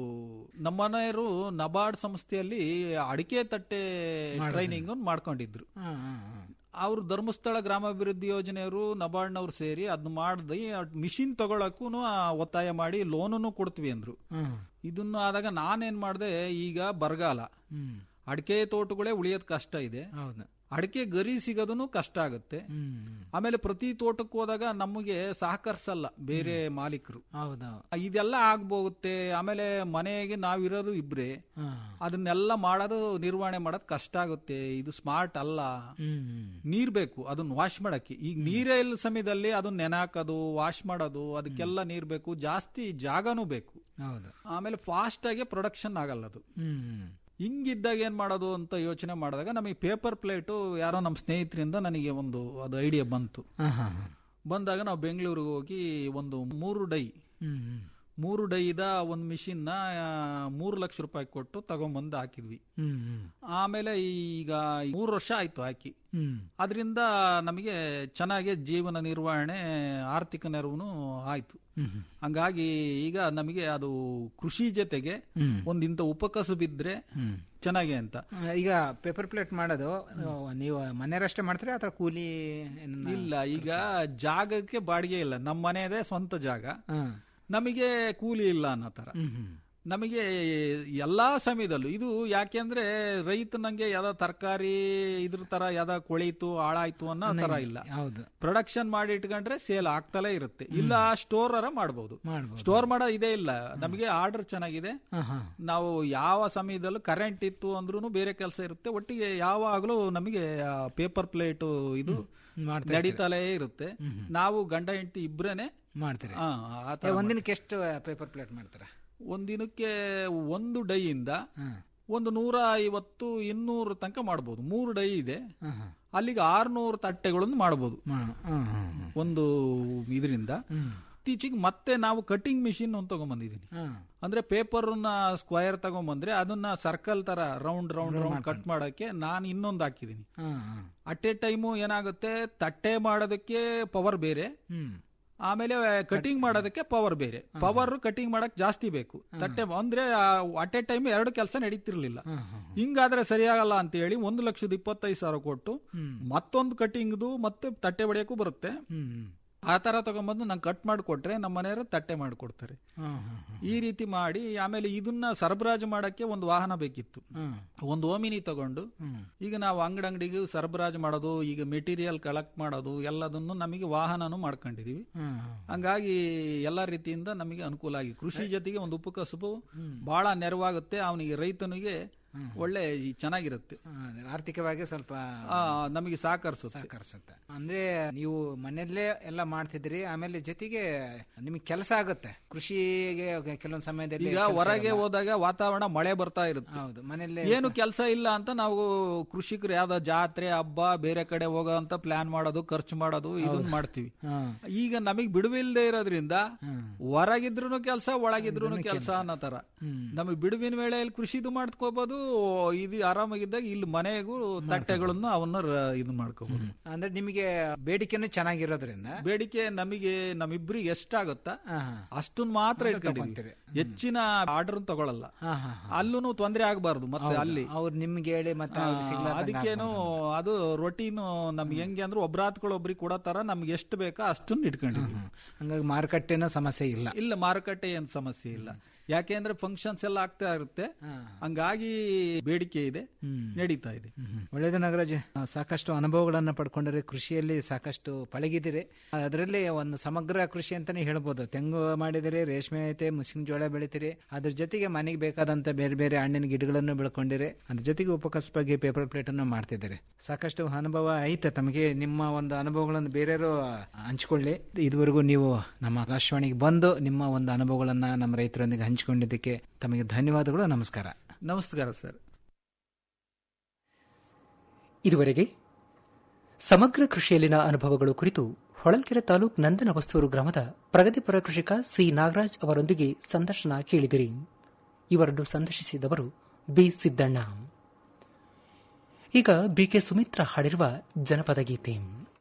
ನಮ್ಮನೆಯವರು ನಬಾರ್ಡ್ ಸಂಸ್ಥೆಯಲ್ಲಿ ಅಡಿಕೆ ತಟ್ಟೆ ಟ್ರೈನಿಂಗ್ ಮಾಡ್ಕೊಂಡಿದ್ರು ಹ್ಮ್, ಹ್ಮ್, ಹ್ಮ್. ಅವ್ರು ಧರ್ಮಸ್ಥಳ ಗ್ರಾಮಾಭಿವೃದ್ಧಿ ಯೋಜನೆಯವರು ನಬಾರ್ಡ್ನವ್ರು ಸೇರಿ ಅದನ್ನ ಮಾಡ್ದಿ ಮಿಷಿನ್ ತಗೊಳಕ್ಕೂ ಒತ್ತಾಯ ಮಾಡಿ ಲೋನನ್ನು ಕೊಡ್ತೀವಿ ಅಂದ್ರು ಹ್ಮ್. ಇದನ್ನು ಆದಾಗ ನಾನೇನ್ ಮಾಡ್ದೆ ಈಗ ಬರಗಾಲ ಹ್ಮ್. ಅಡಿಕೆ ತೋಟಗಳೇ ಉಳಿಯೋದ್ ಕಷ್ಟ ಇದೆ ಹೌದು ಅಡಿಕೆ ಗರಿ ಸಿಗೋದನ್ನು ಕಷ್ಟ ಆಗುತ್ತೆ ಹ್ಮ್. ಆಮೇಲೆ ಪ್ರತಿ ತೋಟಕ್ಕೆ ಹೋದಾಗ ನಮಗೆ ಸಹಕರಿಸಲ್ಲ ಬೇರೆ ಮಾಲೀಕರು ಹೌದು ಇದೆಲ್ಲ ಆಗ್ಬೋಗುತ್ತೆ ಆಮೇಲೆ ಮನೆಗೆ ನಾವಿರೋದು ಇಬ್ರೆ ಹ್ಮ್. ಅದನ್ನೆಲ್ಲ ಮಾಡೋದು ನಿರ್ವಹಣೆ ಮಾಡೋದು ಕಷ್ಟ ಆಗುತ್ತೆ ಇದು ಸ್ಮಾರ್ಟ್ ಅಲ್ಲ ಹ್ಮ್. ನೀರ್ ಬೇಕು ಅದನ್ನ ವಾಶ್ ಮಾಡಕ್ಕೆ ಈಗ ನೀರೇ ಇಲ್ಲ ಸಮಯದಲ್ಲಿ ಅದನ್ನ ನೆನಾಕೋದು ವಾಶ್ ಮಾಡೋದು ಅದಕ್ಕೆಲ್ಲ ನೀರ್ ಬೇಕು ಜಾಸ್ತಿ ಜಾಗನೂ ಬೇಕು ಹೌದು ಆಮೇಲೆ ಫಾಸ್ಟ್ ಆಗಿ ಪ್ರೊಡಕ್ಷನ್ ಆಗಲ್ಲ ಅದು ಹ್ಮ್. ಹಿಂಗಿದ್ದಾಗ ಏನ್ ಮಾಡೋದು ಅಂತ ಯೋಚನೆ ಮಾಡಿದಾಗ ನಮಗೆ ಪೇಪರ್ ಪ್ಲೇಟು ಯಾರೋ ನಮ್ಮ ಸ್ನೇಹಿತರಿಂದ ನನಗೆ ಒಂದು ಅದು ಐಡಿಯಾ ಬಂತು ಹಾ, ಹಾ, ಹಾ. ಬಂದಾಗ ನಾವು ಬೆಂಗಳೂರಿಗೆ ಹೋಗಿ ಒಂದು ಮೂರು ಡೈ ಹ್ಮ್, ಹ್ಮ್. ಮೂರು ಡೈದ ಒಂದು ಮಿಷಿನ್ನ ಮೂರು ಲಕ್ಷ ರೂಪಾಯಿ ಕೊಟ್ಟು ತಗೊಂಬಂದು ಹಾಕಿದ್ವಿ ಹ್ಮ್, ಹ್ಮ್. ಆಮೇಲೆ ಈಗ ಮೂರು ವರ್ಷ ಆಯ್ತು ಹಾಕಿ ಹ್ಮ್. ಅದರಿಂದ ನಮಗೆ ಚೆನ್ನಾಗಿ ಜೀವನ ನಿರ್ವಹಣೆ ಆರ್ಥಿಕ ನೆರವು ಆಯ್ತು ಹ್ಮ್, ಹ್ಮ್. ಹಂಗಾಗಿ ಈಗ ನಮಗೆ ಅದು ಕೃಷಿ ಜೊತೆಗೆ ಹ್ಮ್. ಒಂದ್ ಇಂಥ ಉಪಕಸು ಬಿದ್ರೆ ಹ್ಮ್. ಚೆನ್ನಾಗಿ ಅಂತ ಆ, ಈಗ ಪೇಪರ್ ಪ್ಲೇಟ್ ಮಾಡೋದು ನೀವು ಮನೆಯವರಷ್ಟೇ ಮಾಡ್ತೀರಾ ಅಥವಾ ಕೂಲಿ ಏನನ್ನ- ಇಲ್ಲ ಈಗ ಜಾಗಕ್ಕೆ ಬಾಡಿಗೆ ಇಲ್ಲ ನಮ್ಮ ಮನೆಯದೇ ಸ್ವಂತ ಜಾಗ ಹ್ಮ್. ನಮಗೆ ಕೂಲಿ ಇಲ್ಲ ಅನ್ನೋ ತರ ಹ್ಮ್, ಹ್ಮ್. ನಮಗೆ ಎಲ್ಲಾ ಸಮಯದಲ್ಲೂ ಇದು ಯಾಕೆಂದ್ರೆ ರೈತ ನಂಗೆ ಯಾವ್ದೋ ತರಕಾರಿ ಇದ್ರ ತರ ಯಾವ್ದೋ ಕೊಳೀತು ಹಾಳಾಯ್ತು ಅನ್ನೋ ತರ ಇಲ್ಲ ಹೌದು ಪ್ರೊಡಕ್ಷನ್ ಮಾಡಿ ಇಟ್ಕೊಂಡ್ರೆ ಸೇಲ್ ಆಗ್ತಲೇ ಇರುತ್ತೆ ಇಲ್ಲ ಸ್ಟೋರ್ ಮಾಡಬಹುದು ಮಾಡ್ಬೋದು. ಸ್ಟೋರ್ ಮಾಡೋ ಇದೇ ಇಲ್ಲ ನಮಗೆ ಆರ್ಡರ್ ಚೆನ್ನಾಗಿದೆ ಹಾ, ಹಾ. ನಾವು ಯಾವ ಸಮಯದಲ್ಲೂ ಕರೆಂಟ್ ಇತ್ತು ಅಂದ್ರೂ ಬೇರೆ ಕೆಲಸ ಇರುತ್ತೆ ಒಟ್ಟಿಗೆ ಯಾವಾಗಲೂ ನಮಗೆ ಪೇಪರ್ ಪ್ಲೇಟ್ ಇದು ಮಾಡ್ತಾ ನಡೀತಲೇ ಇರುತ್ತೆ ನಾವು ಗಂಡ ಹೆಂಡತಿ ಇಬ್ರೇನೆ ಮಾಡ್ತೀರಿ ಆ, ಆ ತರ ಏ, ಒಂದಿನಕ್ಕೆ ಎಷ್ಟು ಪೇಪರ್ ಪ್ಲೇಟ್ ಮಾಡ್ತೀರಾ ಒಂದಿನಕ್ಕೆ ಒಂದು ಡೈಯಿಂದ ಒಂದು ನೂರ ಐವತ್ತು ಇನ್ನೂರು ತನಕ ಮಾಡಬಹುದು ಮೂರು ಡೈ ಇದೆ ಅಲ್ಲಿಗೆ ಆರ್ನೂರು ತಟ್ಟೆಗಳನ್ನು ಮಾಡಬಹುದು ಒಂದು ಇದರಿಂದ ಇತ್ತೀಚೆಗೆ ಮತ್ತೆ ನಾವು ಕಟಿಂಗ್ ಮಿಷಿನ್ ಒಂದು ತಗೊಂಡ್ಬಂದಿದ್ದೀನಿ ಅಂದ್ರೆ ಪೇಪರ್ ಸ್ಕ್ವಯರ್ ತಗೊಂಡ್ಬಂದ್ರೆ ಅದನ್ನ ಸರ್ಕಲ್ ತರ ರೌಂಡ್ ರೌಂಡ್ ರೌಂಡ್ ಕಟ್ ಮಾಡಕ್ಕೆ ನಾನು ಇನ್ನೊಂದು ಹಾಕಿದೀನಿ ಅಟ್ ಎ ಟೈಮು ಏನಾಗುತ್ತೆ ತಟ್ಟೆ ಮಾಡೋದಕ್ಕೆ ಪವರ್ ಬೇರೆ ಆಮೇಲೆ ಕಟಿಂಗ್ ಮಾಡೋದಕ್ಕೆ ಪವರ್ ಬೇರೆ ಪವರ್ ಕಟಿಂಗ್ ಮಾಡಕ್ ಜಾಸ್ತಿ ಬೇಕು ತಟ್ಟೆ ಅಂದ್ರೆ ಅಟ್ ಎ ಟೈಮ್ ಎರಡು ಕೆಲಸ ನಡೀತಿರ್ಲಿಲ್ಲ ಹಿಂಗಾದ್ರೆ ಸರಿಯಾಗಲ್ಲ ಅಂತ ಹೇಳಿ ಒಂದು ಲಕ್ಷದ ಇಪ್ಪತ್ತೈದು ಸಾವಿರ ಕೊಟ್ಟು ಮತ್ತೊಂದು ಕಟಿಂಗ್ದು ಮತ್ತೆ ತಟ್ಟೆ ಹೊಡೆಯಕ್ಕೂ ಬರುತ್ತೆ ಆ ತರ ತಗೊಂಡ್ಬಂದು ನಂಗೆ ಕಟ್ ಮಾಡಿಕೊಟ್ರೆ ನಮ್ಮ ಮನೆಯವರು ತಟ್ಟೆ ಮಾಡಿಕೊಡ್ತಾರೆ ಈ ರೀತಿ ಮಾಡಿ ಆಮೇಲೆ ಇದನ್ನ ಸರಬರಾಜು ಮಾಡಕ್ಕೆ ಒಂದು ವಾಹನ ಬೇಕಿತ್ತು ಒಂದು ಓಮಿನಿ ತಗೊಂಡು ಈಗ ನಾವು ಅಂಗಡಂಗಡಿಗೆ ಸರಬರಾಜು ಮಾಡೋದು ಈಗ ಮೆಟೀರಿಯಲ್ ಕಲೆಕ್ಟ್ ಮಾಡೋದು ಎಲ್ಲದನ್ನು ನಮಗೆ ವಾಹನನು ಮಾಡ್ಕೊಂಡಿದೀವಿ ಹಂಗಾಗಿ ಎಲ್ಲಾ ರೀತಿಯಿಂದ ನಮಗೆ ಅನುಕೂಲ ಆಗಿ ಕೃಷಿ ಜೊತೆಗೆ ಒಂದು ಉಪಕಸಬು ಬಹಳ ನೆರವಾಗುತ್ತೆ ಅವನಿಗೆ ರೈತನಿಗೆ ಒಳ್ಳೆ ಈ ಚೆನ್ನಾಗಿರುತ್ತೆ ಆರ್ಥಿಕವಾಗಿ ಸ್ವಲ್ಪ ಆ, ನಮಗೆ ಸಹಕರಿಸುತ್ತೆ ಸಹಕರಿಸುತ್ತೆ ಅಂದ್ರೆ ನೀವು ಮನೆಯಲ್ಲೇ ಎಲ್ಲ ಮಾಡ್ತಿದ್ರಿ ಆಮೇಲೆ ಜೊತೆಗೆ ನಿಮಗೆ ಕೆಲಸ ಆಗುತ್ತೆ ಕೃಷಿಗೆ ಕೆಲವೊಂದು ಸಮಯದಲ್ಲಿ ಈಗ ಕೆಲ್ಸ ಹೊರಗೆ ಇರಲ್ಲ. ಹೋದಾಗ ವಾತಾವರಣ ಮಳೆ ಬರ್ತಾ ಇರುತ್ತೆ ಹೌದು ಮನೆಯಲ್ಲೇ ಏನು ಕೆಲಸ ಇಲ್ಲ ಅಂತ ನಾವು ಕೃಷಿಕರು ಯಾವ್ದೋ ಜಾತ್ರೆ ಹಬ್ಬ ಬೇರೆ ಕಡೆ ಹೋಗೋ ಅಂತ ಪ್ಲಾನ್ ಮಾಡೋದು ಖರ್ಚು ಮಾಡೋದು ಇದನ್ನ ಮಾಡ್ತೀವಿ ಹಾ. ಈಗ ನಮಗ್ ಬಿಡುವಿಲ್ದೇ ಇರೋದ್ರಿಂದ ಹೊರಗಿದ್ರು ಕೆಲಸ ಒಳಗಿದ್ರು ಕೆಲಸ ಅನ್ನೋ ತರ ನಮಗೆ ಬಿಡುವಿನ ವೇಳೆಯಲ್ಲಿ ಕೃಷಿದು ಮಾಡ್ಕೋಬಹುದು ಇದು ಆರಾಮಾಗಿದ್ದಾಗ ಇಲ್ಲಿ ಮನೆಗೂ ತಟ್ಟೆಗಳನ್ನು ಅವನ್ನ ರ- ಇದನ್ ಮಾಡ್ಕೋಬಹುದು ಅಂದ್ರೆ ನಿಮಗೆ ಬೇಡಿಕೆನೂ ಚೆನ್ನಾಗಿರೋದ್ರಿಂದ ಬೇಡಿಕೆ ನಮಗೆ ನಮ್ಮಿಬ್ರಿಗೆ ಎಷ್ಟಾಗುತ್ತಾ ಅಷ್ಟನ್ನ ಮಾತ್ರ ಇಟ್ಕೊಂಡಿದ್ದೀವಿ ಹೆಚ್ಚಿನ ಆರ್ಡರ್ ತಗೊಳಲ್ಲ ಅಲ್ಲೂ ತೊಂದರೆ ಆಗಬಾರ್ದು ಮತ್ತೆ ಹೌದು. ಅಲ್ಲಿ ಅವ್ರು ನಿಮ್ಗೆ ಹೇಳಿ ಮತ್ತೆ ಅವ್ರಿಗೆ ಸಿಗ್ಲಾರ್ದಂಗೆ ಅದಕ್ಕೇನು ಅದು ರೊಟೀನು ನಮ್ಗೆ ಹೆಂಗೆ ಅಂದ್ರೆ ಒಬ್ರಾತ್ಗಳು ಒಬ್ರಿಗೆ ಕೊಡೋ ತರ ನಮ್ಗೆ ಎಷ್ಟು ಬೇಕೋ ಅಷ್ಟನ್ನ ಇಟ್ಕೊಂಡಿದ್ವಿ ಹಂಗಾಗಿ ಮಾರುಕಟ್ಟೆನೂ ಸಮಸ್ಯೆ ಇಲ್ಲ ಇಲ್ಲ ಮಾರುಕಟ್ಟೆ ಏನ್ ಸಮಸ್ಯೆ ಇಲ್ಲ ಯಾಕೆಂದ್ರೆ ಫಂಕ್ಷನ್ಸ್ ಎಲ್ಲ ಆಗ್ತಾ ಇರುತ್ತೆ ಹಂಗಾಗಿ ಬೇಡಿಕೆ ಇದೆ ನಡೀತಾ ಇದೆ ಒಳ್ಳೇದು ನಾಗರಾಜ್ ಸಾಕಷ್ಟು ಅನುಭವಗಳನ್ನ ಪಡ್ಕೊಂಡಿರಿ ಕೃಷಿಯಲ್ಲಿ ಸಾಕಷ್ಟು ಪಳಗಿದಿರಿ ಅದರಲ್ಲಿ ಒಂದು ಸಮಗ್ರ ಕೃಷಿ ಅಂತಾನೆ ಹೇಳ್ಬೋದು ತೆಂಗು ಮಾಡಿದಿರಿ ರೇಷ್ಮೆ ಐತೆ ಮುಸ್ಲಿಂ ಜೋಳ ಬೆಳಿತೀರಿ ಅದ್ರ ಜೊತೆಗೆ ಮನೆಗೆ ಬೇಕಾದಂತ ಬೇರೆ ಬೇರೆ ಹಣ್ಣಿನ ಗಿಡಗಳನ್ನು ಬೆಳ್ಕೊಂಡಿರಿ ಅದ್ರ ಜೊತೆಗೆ ಉಪಕಸಬಾಗಿ ಪೇಪರ್ ಪ್ಲೇಟ್ ಅನ್ನು ಮಾಡ್ತಿದ್ದೀರಿ ಸಾಕಷ್ಟು ಅನುಭವ ಐತೆ ತಮಗೆ ನಿಮ್ಮ ಒಂದು ಅನುಭವಗಳನ್ನು ಬೇರೆಯವರು ಹಂಚ್ಕೊಳ್ಳಿ ಇದುವರೆಗೂ ನೀವು ನಮ್ಮ ಆಕಾಶವಾಣಿಗೆ ಬಂದು ನಿಮ್ಮ ಒಂದು ಅನುಭವಗಳನ್ನ ನಮ್ಮ ರೈತರೊಂದಿಗೆ ಹಂಚಿಕೊಂಡಿದ್ದಕ್ಕೆ ತಮಗೆ ಧನ್ಯವಾದಗಳು ನಮಸ್ಕಾರ ನಮಸ್ಕಾರ ಸರ್ ಇದುವರೆಗೆ ಸಮಗ್ರ ಕೃಷಿಯಲ್ಲಿನ ಅನುಭವಗಳು ಕುರಿತು ಹೊಳಲ್ಕೆರೆ ತಾಲೂಕ್ ನಂದನ ವಸ್ತೂರು ಗ್ರಾಮದ ಪ್ರಗತಿಪರ ಕೃಷಿಕ ಸಿ ನಾಗರಾಜ್ ಅವರೊಂದಿಗೆ ಸಂದರ್ಶನ ಕೇಳಿದಿರಿ ಇವರನ್ನು ಸಂದರ್ಶಿಸಿದವರು ಬಿ ಸಿದ್ದಣ್ಣ ಈಗ ಬಿಕೆ ಸುಮಿತ್ರ ಹಾಡಿರುವ ಜನಪದ ಗೀತೆ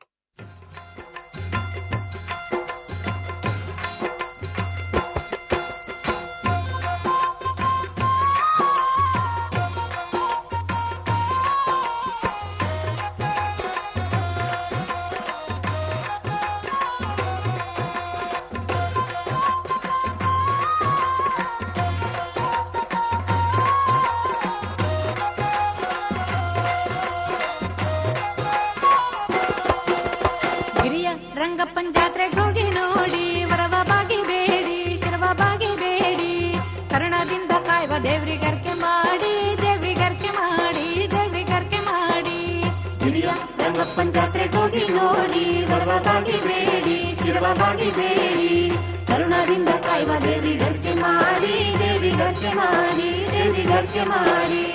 ಗಿರಿಯ ರಂಗಪ್ಪನ್ ಜಾತ್ರೆಗೆ ಹೋಗಿ ನೋಡಿ ವರವ ಬಾಗಿ ಬೇಡಿ ಶಿರವ ಬಾಗಿ ಬೇಡಿ ಕರ್ಣದಿಂದ ಕಾಯುವ ದೇವ್ರಿಗರ್ಕೆ ಮಾಡಿ ದೇವ್ರಿಗರ್ಕೆ ಮಾಡಿ ದೇವ್ರಿಗರ್ಕೆ ಮಾಡಿ ಗಿರಿಯ ರಂಗಪ್ಪನ್ ಜಾತ್ರೆಗೆ ಹೋಗಿ ನೋಡಿ ವರವ ಬಾಗಿ ಬೇಡಿ ಶಿರವ ಬಾಗಿ ಬೇಡಿ ಕರುಣದಿಂದ ಕಾಯುವ ದೇವ್ರಿಗರ್ಕೆ ಮಾಡಿ ದೇವ್ರಿಗರ್ಕೆ ಮಾಡಿ ದೇವ್ರಿಗರ್ಕೆ ಮಾಡಿ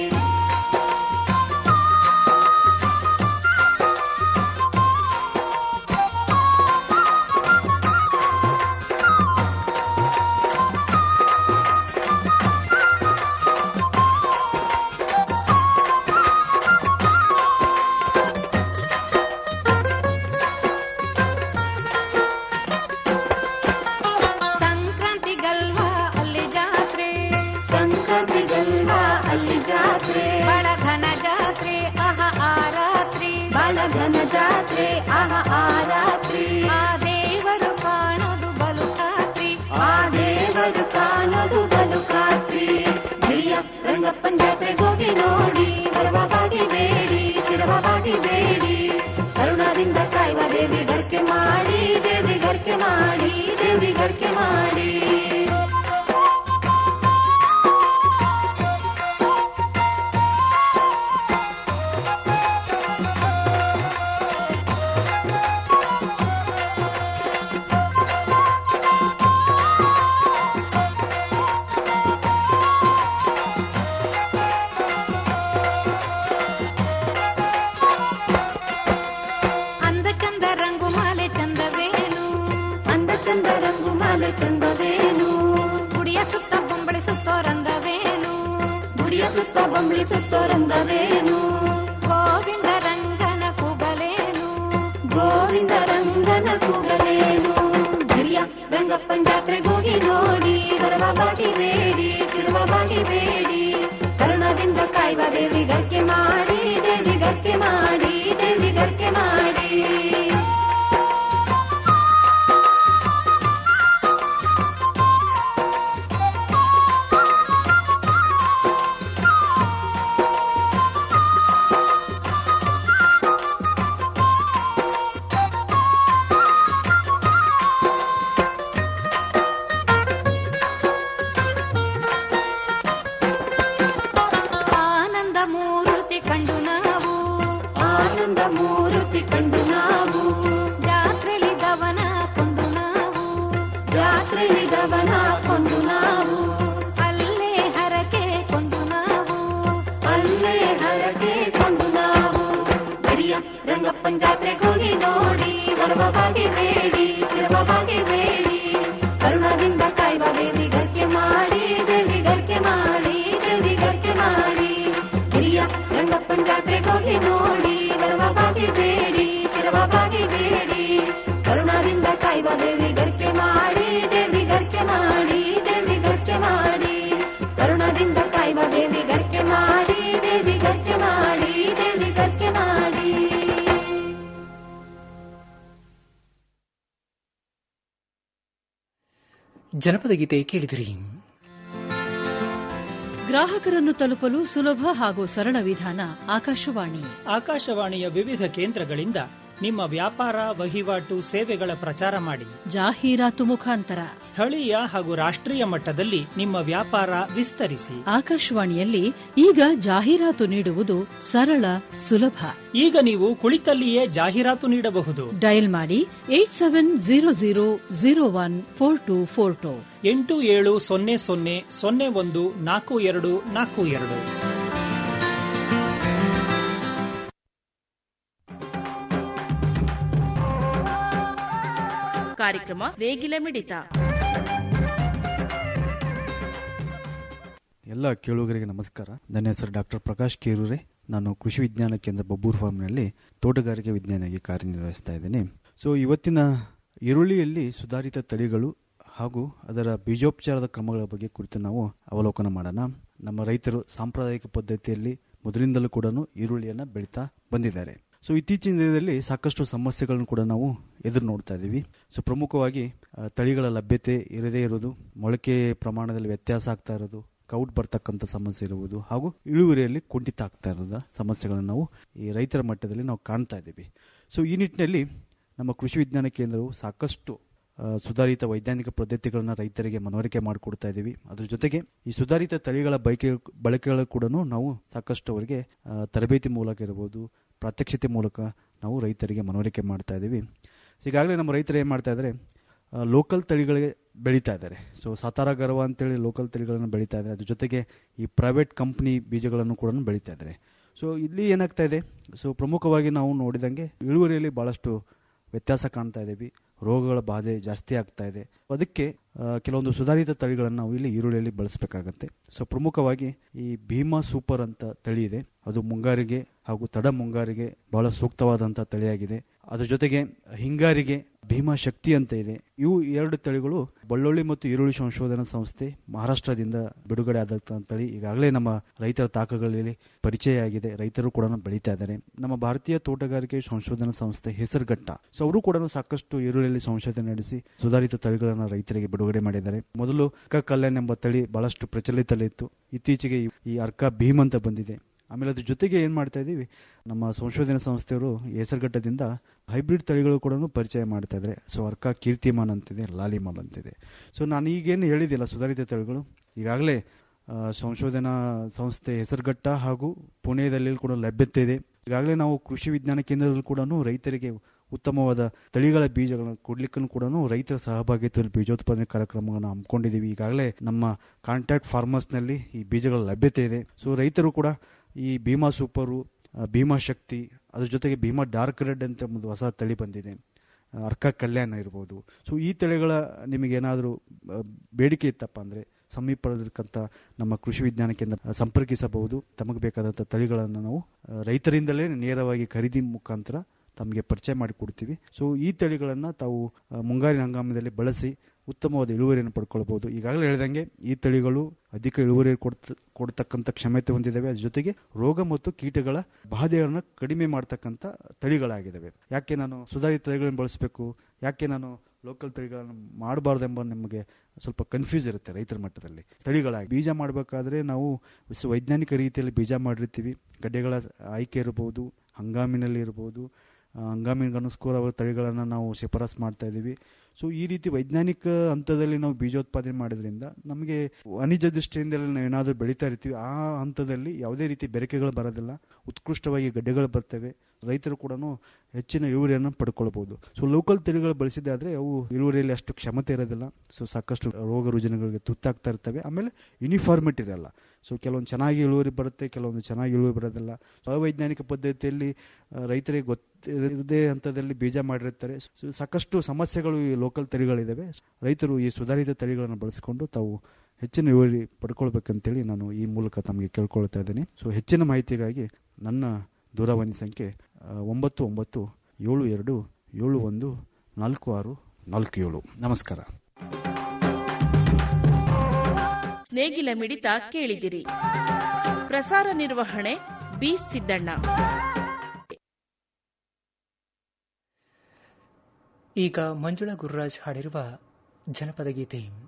ಸಂಕ್ರಾಂತಿ ಗಲ್ವಾ ಅಲ್ಲಿ ಜಾತ್ರೆ ಸಂಕ್ರಾಂತಿ ಗಲ್ವಾ ಅಲ್ಲಿ ಜಾತ್ರೆ ಬಹಳ ಘನ ಜಾತ್ರೆ ಆಹ ಆ ರಾತ್ರಿ ಬಹಳ ಘನ ಜಾತ್ರೆ ಆಹ ಆ ರಾತ್ರಿ ಆ ದೇವರು ಕಾಣೋದು ಬಲು ಖಾತ್ರಿ ಆ ದೇವರು ಕಾಣೋದು ಬಲು ಖಾತ್ರಿ ಹಿರಿಯ ರಂಗಪ್ಪನ್ ಜಾತ್ರೆಗೆ ಹೋಗಿ ನೋಡಿ ಬರುವ ಬಾಗಿ ಬೇಡಿ ಶಿರವ ಬಾಗಿ ಬೇಡಿ ಕರುಣಾದಿಂದ ಕಾಯುವ ದೇವಿ ಗರ್ಕೆ ಮಾಡಿ ದೇವಿ ಗರ್ಕೆ ಮಾಡಿ ದೇವಿ ಗರ್ಕೆ ಮಾಡಿ ಅಂದ ಚಂದ ರಂಗು ಮಾಲೆ ಚಂದವೇನು ಅಂದ ಚಂದ ರಂಗು ಮಾಲೆ ಚಂದವೇನು ಗುಡಿಯ ಸುತ್ತ ಬೊಂಬಳಿ ಸುತ್ತೋರಂದವೇನು ಗುಡಿಯ ಸುತ್ತ ಬೊಂಬಳಿ ಸುತ್ತೋರಂದವೇನು ಗೋವಿಂದ ರಂಗನ ಕೂಗಲೇನು ಗೋವಿಂದ ರಂಗನ ಕೂಗಲೇನು ಗಿರಿಯ ರಂಗಪ್ಪನ್ ಜಾತ್ರೆಗೆ ಹೋಗಿ ನೋಡಿ ಬರವ ಬಾಗಿ ಬೇಡಿ ಶಿರುವ ಬಾಗಿ ಬೇಡಿ ಕರುಣದಿಂದ ಕಾಯುವ ದೇವಿ ಗರ್ಕೆ ಮಾಡಿ ದೇವಿ ಗರ್ಕೆ ಮಾಡಿ ದೇವಿ ಗರ್ಕೆ ಮಾಡಿ ಆನಂದ ಮೂರುತಿ ಕಂಡು ನಾವು ಆನಂದ ಮೂರುತಿ ಕಂಡು ನಾವು ಜಾತ್ರೆಲಿ ದವನ ಕೊಂದು ನಾವು ಜಾತ್ರೆಲಿ ದವನ ಕೊಂದು ನಾವು ಅಲ್ಲೇ ಹರಕೆ ಕೊಂದು ನಾವು ಅಲ್ಲೇ ಹರಕೆ ಕೊಂದು ನಾವು ಹಿರಿಯ ರಂಗಪ್ಪನ್ ಜಾತ್ರೆಗೆ ಹೋಗಿ ನೋಡಿ ಬರುವ ಬಾಗಿ ಬೇಡಿ ಶಿರವ ಬಾಗಿ ಬೇಡಿ ಕರುಣದಿಂದ ಕಾಯುವ ದೇವಿ ಗರ್ಕೆ ಮಾಡಿ ದೇವಿ ಗರ್ಕೆ ಮಾಡಿ ದೇವಿ ಗರ್ಕೆ ಮಾಡಿ ಹಿರಿಯ ರಂಗಪ್ಪನ್ ಜಾತ್ರೆಗೆ ಹೋಗಿ ನೋಡಿ ಬರುವ ಬಾಗಿ ಬೇಡಿ ಶಿರವ ಬಾಗಿ ಬೇಡಿ ಕರುಣದಿಂದ ಕಾಯುವ ದೇವಿ ಗರ್ಕೆ ಮಾಡಿ ದೇವಿ ಗರ್ಕೆ ಮಾಡಿ ದೇವಿ ಗರ್ಕೆ ಮಾಡಿ ಕರುಣದಿಂದ ಕಾಯುವ ದೇವಿ ಗರ್ಕೆ ಮಾಡಿ ದೇವಿ ಗರ್ಕೆ ಮಾಡಿ ದೇವಿ ಗರ್ಕೆ ಮಾಡಿ ಜನಪದ ಗೀತೆ ಕೇಳಿದಿರಿ ಗ್ರಾಹಕರನ್ನು ತಲುಪಲು ಸುಲಭ ಹಾಗೂ ಸರಳ ವಿಧಾನ ಆಕಾಶವಾಣಿ ಆಕಾಶವಾಣಿಯ ವಿವಿಧ ಕೇಂದ್ರಗಳಿಂದ ನಿಮ್ಮ ವ್ಯಾಪಾರ ವಹಿವಾಟು ಸೇವೆಗಳ ಪ್ರಚಾರ ಮಾಡಿ ಜಾಹೀರಾತು ಮುಖಾಂತರ ಸ್ಥಳೀಯ ಹಾಗೂ ರಾಷ್ಟ್ರೀಯ ಮಟ್ಟದಲ್ಲಿ ನಿಮ್ಮ ವ್ಯಾಪಾರ ವಿಸ್ತರಿಸಿ ಆಕಾಶವಾಣಿಯಲ್ಲಿ ಈಗ ಜಾಹೀರಾತು ನೀಡುವುದು ಸರಳ ಸುಲಭ ಈಗ ನೀವು ಕುಳಿತಲ್ಲಿಯೇ ಜಾಹೀರಾತು ನೀಡಬಹುದು ಡಯಲ್ ಮಾಡಿ eight seven zero zero zero one four two four two ಎಂಟು ಏಳು ಸೊನ್ನೆ ಸೊನ್ನೆ ಸೊನ್ನೆ ಒಂದು ನಾಲ್ಕು ಎರಡು ನಾಲ್ಕು ಎರಡು ಕಾರ್ಯಕ್ರಮ ನೇಗಿಲ ಮಿಡಿತ ಎಲ್ಲ ಕೇಳುಗರಿಗೆ ನಮಸ್ಕಾರ ನನ್ನ ಹೆಸರು ಡಾಕ್ಟರ್ ಪ್ರಕಾಶ್ ಕೇರೂರೆ ನಾನು ಕೃಷಿ ವಿಜ್ಞಾನ ಕೇಂದ್ರ ಬಬ್ಬೂರ್ ಫಾರ್ಮ್ನಲ್ಲಿ ತೋಟಗಾರಿಕೆ ವಿಜ್ಞಾನಿಯಾಗಿ ಕಾರ್ಯನಿರ್ವಹಿಸ್ತಾ ಇದ್ದೇನೆ ಸೊ ಇವತ್ತಿನ ಈರುಳ್ಳಿಯಲ್ಲಿ ಸುಧಾರಿತ ತಳಿಗಳು ಹಾಗೂ ಅದರ ಬೀಜೋಪಚಾರದ ಕ್ರಮಗಳ ಬಗ್ಗೆ ಕುರಿತು ನಾವು ಅವಲೋಕನ ಮಾಡೋಣ ನಮ್ಮ ರೈತರು ಸಾಂಪ್ರದಾಯಿಕ ಪದ್ಧತಿಯಲ್ಲಿ ಮೊದಲಿಂದಲೂ ಕೂಡ ಈರುಳ್ಳಿಯನ್ನು ಬೆಳೀತಾ ಬಂದಿದ್ದಾರೆ ಸೊ ಇತ್ತೀಚಿನ ದಿನದಲ್ಲಿ ಸಾಕಷ್ಟು ಸಮಸ್ಯೆಗಳನ್ನು ಕೂಡ ನಾವು ಎದುರು ನೋಡ್ತಾ ಇದ್ದೀವಿ ಸೊ ಪ್ರಮುಖವಾಗಿ ಆ, ತಳಿಗಳ ಲಭ್ಯತೆ ಇರದೇ ಇರೋದು ಮೊಳಕೆ ಪ್ರಮಾಣದಲ್ಲಿ ವ್ಯತ್ಯಾಸ ಆಗ್ತಾ ಇರೋದು ಕೌಟ್ ಬರ್ತಕ್ಕಂಥ ಸಮಸ್ಯೆ ಇರುವುದು ಹಾಗೂ ಇಳುವರಿಯಲ್ಲಿ ಕುಂಠಿತ ಆಗ್ತಾ ಇರೋದ ಸಮಸ್ಯೆಗಳನ್ನು ನಾವು ಈ ರೈತರ ಮಟ್ಟದಲ್ಲಿ ನಾವು ಕಾಣ್ತಾ ಇದ್ದೀವಿ ಸೊ ಈ ನಿಟ್ಟಿನಲ್ಲಿ ನಮ್ಮ ಕೃಷಿ ವಿಜ್ಞಾನ ಕೇಂದ್ರವು ಸಾಕಷ್ಟು ಆ, ಸುಧಾರಿತ ವೈಜ್ಞಾನಿಕ ಪದ್ಧತಿಗಳನ್ನು ರೈತರಿಗೆ ಮನವರಿಕೆ ಮಾಡಿಕೊಡ್ತಾ ಇದ್ದೀವಿ ಅದ್ರ ಜೊತೆಗೆ ಈ ಸುಧಾರಿತ ತಳಿಗಳ ಬೈಕೆ ಬಳಕೆಗಳು ಕೂಡ ನಾವು ಸಾಕಷ್ಟು ಅವರಿಗೆ ಆ, ತರಬೇತಿ ಮೂಲಕ ಇರಬಹುದು ಪ್ರಾತ್ಯಕ್ಷಿತೆ ಮೂಲಕ ನಾವು ರೈತರಿಗೆ ಮನವರಿಕೆ ಮಾಡ್ತಾ ಇದ್ದೀವಿ ಸೊ ಈಗಾಗಲೇ ನಮ್ಮ ರೈತರು ಏನು ಮಾಡ್ತಾ ಇದ್ದಾರೆ ಲೋಕಲ್ ತಳಿಗಳಿಗೆ ಬೆಳೀತಾ ಇದ್ದಾರೆ ಸೊ ಸಾತಾರ ಗರ್ವ ಅಂತೇಳಿ ಲೋಕಲ್ ತಳಿಗಳನ್ನು ಬೆಳೀತಾ ಇದ್ದಾರೆ ಅದ್ರ ಜೊತೆಗೆ ಈ ಪ್ರೈವೇಟ್ ಕಂಪ್ನಿ ಬೀಜಗಳನ್ನು ಕೂಡ ಬೆಳೀತಾ ಇದ್ದಾರೆ ಸೊ ಇಲ್ಲಿ ಏನಾಗ್ತಾ ಇದೆ ಸೊ ಪ್ರಮುಖವಾಗಿ ನಾವು ನೋಡಿದಂಗೆ ಇಳುವರಿಯಲ್ಲಿ ಭಾಳಷ್ಟು ವ್ಯತ್ಯಾಸ ಕಾಣ್ತಾ ಇದ್ದೀವಿ ರೋಗಗಳ ಬಾಧೆ ಜಾಸ್ತಿ ಆಗ್ತಾ ಇದೆ ಅದಕ್ಕೆ ಆ, ಕೆಲವೊಂದು ಸುಧಾರಿತ ತಳಿಗಳನ್ನು ನಾವು ಇಲ್ಲಿ ಈರುಳ್ಳಿಯಲ್ಲಿ ಬಳಸಬೇಕಾಗತ್ತೆ ಸೊ ಪ್ರಮುಖವಾಗಿ ಈ ಭೀಮಾ ಸೂಪರ್ ಅಂತ ತಳಿ ಇದೆ ಅದು ಮುಂಗಾರಿಗೆ ಹಾಗೂ ತಡ ಮುಂಗಾರಿಗೆ ಬಹಳ ಸೂಕ್ತವಾದಂಥ ತಳಿಯಾಗಿದೆ ಅದ್ರ ಜೊತೆಗೆ ಹಿಂಗಾರಿಗೆ ಭೀಮಾ ಶಕ್ತಿ ಅಂತ ಇದೆ ಇವು ಎರಡು ತಳಿಗಳು ಬಳ್ಳೊಳ್ಳಿ ಮತ್ತು ಈರುಳ್ಳಿ ಸಂಶೋಧನಾ ಸಂಸ್ಥೆ ಮಹಾರಾಷ್ಟ್ರದಿಂದ ಬಿಡುಗಡೆ ಆದಂತಹ ತಳಿ ಈಗಾಗಲೇ ನಮ್ಮ ರೈತರ ತಾಕಗಳಲ್ಲಿ ಪರಿಚಯ ಆಗಿದೆ ರೈತರು ಕೂಡ ಬೆಳೀತಾ ಇದ್ದಾರೆ ನಮ್ಮ ಭಾರತೀಯ ತೋಟಗಾರಿಕೆ ಸಂಶೋಧನಾ ಸಂಸ್ಥೆ ಹೆಸರುಘಟ್ಟ ಸೊ ಅವರು ಕೂಡ ಸಾಕಷ್ಟು ಈರುಳ್ಳಿಯಲ್ಲಿ ಸಂಶೋಧನೆ ನಡೆಸಿ ಸುಧಾರಿತ ತಳಿಗಳನ್ನು ರೈತರಿಗೆ ಬಿಡುಗಡೆ ಮಾಡಿದ್ದಾರೆ ಮೊದಲು ಅರ್ಕ ಕಲ್ಯಾಣ್ ಎಂಬ ತಳಿ ಬಹಳಷ್ಟು ಪ್ರಚಲಿತಲ್ಲಿತ್ತು ಇತ್ತೀಚೆಗೆ ಈ- ಈ ಅರ್ಕ ಭೀಮ್ ಅಂತ ಬಂದಿದೆ ಆಮೇಲೆ ಅದ್ರ ಜೊತೆಗೆ ಏನು ಮಾಡ್ತಾ ಇದ್ದೀವಿ ನಮ್ಮ ಸಂಶೋಧನಾ ಸಂಸ್ಥೆಯವರು ಹೆಸರುಘಟ್ಟದಿಂದ ಹೈಬ್ರಿಡ್ ತಳಿಗಳು ಕೂಡ ಪರಿಚಯ ಮಾಡ್ತಾ ಇದ್ದಾರೆ ಸೊ ಅರ್ಕ ಕೀರ್ತಿಮಾನ್ ಅಂತಿದೆ ಲಾಲಿಮಾಲ್ ಅಂತಿದೆ ಸೊ ನಾನು ಈಗೇನು ಹೇಳಿದಿಲ್ಲ ಸುಧಾರಿತ ತಳಿಗಳು ಈಗಾಗಲೇ ಆ, ಸಂಶೋಧನಾ ಸಂಸ್ಥೆ ಹೆಸರುಘಟ್ಟ ಹಾಗೂ ಪುಣೆಯಲ್ಲಿ ಕೂಡ ಲಭ್ಯತೆ ಇದೆ ಈಗಾಗಲೇ ನಾವು ಕೃಷಿ ವಿಜ್ಞಾನ ಕೇಂದ್ರದಲ್ಲಿ ಕೂಡ ರೈತರಿಗೆ ಉತ್ತಮವಾದ ತಳಿಗಳ ಬೀಜಗಳನ್ನು ಕೊಡ್ಲಿಕ್ಕೂ ಕೂಡ ರೈತರ ಸಹಭಾಗಿತ್ವದಲ್ಲಿ ಬೀಜೋತ್ಪಾದನೆ ಕಾರ್ಯಕ್ರಮಗಳನ್ನು ಹಮ್ಮಿಕೊಂಡಿದ್ದೀವಿ ಈಗಾಗಲೇ ನಮ್ಮ ಕಾಂಟ್ಯಾಕ್ಟ್ ಫಾರ್ಮರ್ಸ್ನಲ್ಲಿ ಈ ಬೀಜಗಳ ಲಭ್ಯತೆ ಇದೆ ಸೊ ರೈತರು ಕೂಡ ಈ ಭೀಮಾ ಸೂಪರು ಆ, ಭೀಮಾ ಶಕ್ತಿ ಅದ್ರ ಜೊತೆಗೆ ಭೀಮಾ ಡಾರ್ಕ್ ರೆಡ್ ಅಂತ ಒಂದು ಹೊಸ ತಳಿ ಬಂದಿದೆ ಆ, ಅರ್ಕ ಕಲ್ಯಾಣ ಇರ್ಬೋದು ಸೊ ಈ ತಳಿಗಳ ನಿಮಗೇನಾದರೂ ಬೇಡಿಕೆ ಇತ್ತಪ್ಪ ಅಂದರೆ ಸಮೀಪದಲ್ಲಿರ್ತಕ್ಕಂಥ ನಮ್ಮ ಕೃಷಿ ವಿಜ್ಞಾನ ಕೇಂದ್ರ ಸಂಪರ್ಕಿಸಬಹುದು ತಮಗೆ ಬೇಕಾದಂಥ ತಳಿಗಳನ್ನು ನಾವು ಆ, ರೈತರಿಂದಲೇ ನೇರವಾಗಿ ಖರೀದಿ ಮುಖಾಂತರ ತಮಗೆ ಪರಿಚಯ ಮಾಡಿಕೊಡ್ತೀವಿ ಸೊ ಈ ತಳಿಗಳನ್ನು ತಾವು ಆ, ಮುಂಗಾರಿನ ಹಂಗಾಮದಲ್ಲಿ ಬಳಸಿ ಉತ್ತಮವಾದ ಇಳುವರಿಯನ್ನು ಪಡ್ಕೊಳ್ಬಹುದು ಈಗಾಗಲೇ ಹೇಳಿದಂಗೆ ಈ ತಳಿಗಳು ಅಧಿಕ ಇಳುವರಿ ಕೊಡ್ತ ಕೊಡ್ತಕ್ಕಂಥ ಕ್ಷಮತೆ ಹೊಂದಿದ್ದಾವೆ ಅದ್ರ ಜೊತೆಗೆ ರೋಗ ಮತ್ತು ಕೀಟಗಳ ಬಾಧೆಯನ್ನು ಕಡಿಮೆ ಮಾಡ್ತಕ್ಕಂಥ ತಳಿಗಳಾಗಿದ್ದಾವೆ ಯಾಕೆ ನಾನು ಸುಧಾರಿತ ತಳಿಗಳನ್ನು ಬಳಸಬೇಕು ಯಾಕೆ ನಾನು ಲೋಕಲ್ ತಳಿಗಳನ್ನು ಮಾಡಬಾರ್ದೆಂಬ ನಿಮಗೆ ಸ್ವಲ್ಪ ಕನ್ಫ್ಯೂಸ್ ಇರುತ್ತೆ ರೈತರ ಮಟ್ಟದಲ್ಲಿ ತಳಿಗಳಾಗಿ ಬೀಜ ಮಾಡಬೇಕಾದ್ರೆ ನಾವು ಸ- ವೈಜ್ಞಾನಿಕ ರೀತಿಯಲ್ಲಿ ಬೀಜ ಮಾಡಿರ್ತೀವಿ ಗಡ್ಡೆಗಳ ಆಯ್ಕೆ ಇರಬಹುದು ಹಂಗಾಮಿನಲ್ಲಿ ಇರಬಹುದು ಆ, ಹಂಗಾಮಿಗನುಸ್ಕೋರ ತಳಿಗಳನ್ನು ನಾವು ಶಿಫಾರಸ್ ಮಾಡ್ತಾ ಇದ್ದೀವಿ ಸೊ ಈ ರೀತಿ ವೈಜ್ಞಾನಿಕ ಹಂತದಲ್ಲಿ ನಾವು ಬೀಜೋತ್ಪಾದನೆ ಮಾಡೋದ್ರಿಂದ ನಮಗೆ ವಾಣಿಜ್ಯ ದೃಷ್ಟಿಯಿಂದ ನಾವು ಏನಾದರೂ ಬೆಳೀತಾ ಇರ್ತೀವಿ ಆ ಹಂತದಲ್ಲಿ ಯಾವುದೇ ರೀತಿ ಬೆರಕೆಗಳು ಬರೋದಿಲ್ಲ ಉತ್ಕೃಷ್ಟವಾಗಿ ಗಡ್ಡೆಗಳು ಬರ್ತವೆ ರೈತರು ಕೂಡ ಹೆಚ್ಚಿನ ಇಳುವರಿಯನ್ನು ಪಡ್ಕೊಳ್ಬಹುದು ಸೊ ಲೋಕಲ್ ತಳಿಗಳು ಬಳಸಿದೆ ಆದರೆ ಅವು ಇಳುವರಿಯಲ್ಲಿ ಅಷ್ಟು ಕ್ಷಮತೆ ಇರೋದಿಲ್ಲ ಸೊ ಸಾಕಷ್ಟು ರೋಗ ರುಜಿನಗಳಿಗೆ ತುತ್ತಾಗ್ತಾ ಇರ್ತವೆ ಆಮೇಲೆ ಯೂನಿಫಾರ್ಮಿಟಿ ಇರಲ್ಲ ಸೊ ಕೆಲವೊಂದು ಚೆನ್ನಾಗಿ ಇಳುವರಿ ಬರುತ್ತೆ ಕೆಲವೊಂದು ಚೆನ್ನಾಗಿ ಇಳುವರಿ ಬರೋದಿಲ್ಲ ಸೊ ಅವೈಜ್ಞಾನಿಕ ಪದ್ಧತಿಯಲ್ಲಿ ಆ, ರೈತರಿಗೆ ಗೊತ್ತಿರದೇ ಹಂತದಲ್ಲಿ ಬೀಜ ಮಾಡಿರ್ತಾರೆ ಸೊ ಸಾಕಷ್ಟು ಸಮಸ್ಯೆಗಳು ಈ ಲೋಕಲ್ ತಳಿಗಳಿದ್ದಾವೆ ರೈತರು ಈ ಸುಧಾರಿತ ತಳಿಗಳನ್ನು ಬಳಸಿಕೊಂಡು ತಾವು ಹೆಚ್ಚಿನ ಇಳುವರಿ ಪಡ್ಕೊಳ್ಬೇಕಂತೇಳಿ ನಾನು ಈ ಮೂಲಕ ತಮಗೆ ಕೇಳ್ಕೊಳ್ತಾ ಇದ್ದೇನೆ ಸೊ ಹೆಚ್ಚಿನ ಮಾಹಿತಿಗಾಗಿ ನನ್ನ ದೂರವಾಣಿ ಸಂಖ್ಯೆ ಆ, ಒಂಬತ್ತು ಒಂಬತ್ತು ಏಳು ಎರಡು ಏಳು ಒಂದು ನಾಲ್ಕು ಆರು ನಾಲ್ಕು ಏಳು ನಮಸ್ಕಾರ ನೇಗಿಲ ಮಿಡಿತ ಕೇಳಿದಿರಿ ಪ್ರಸಾರ ನಿರ್ವಹಣೆ ಬಿ ಸಿದ್ದಣ್ಣ ಈಗ ಮಂಜುಳಾ ಗುರುರಾಜ್ ಹಾಡಿರುವ ಜನಪದ ಗೀತೆ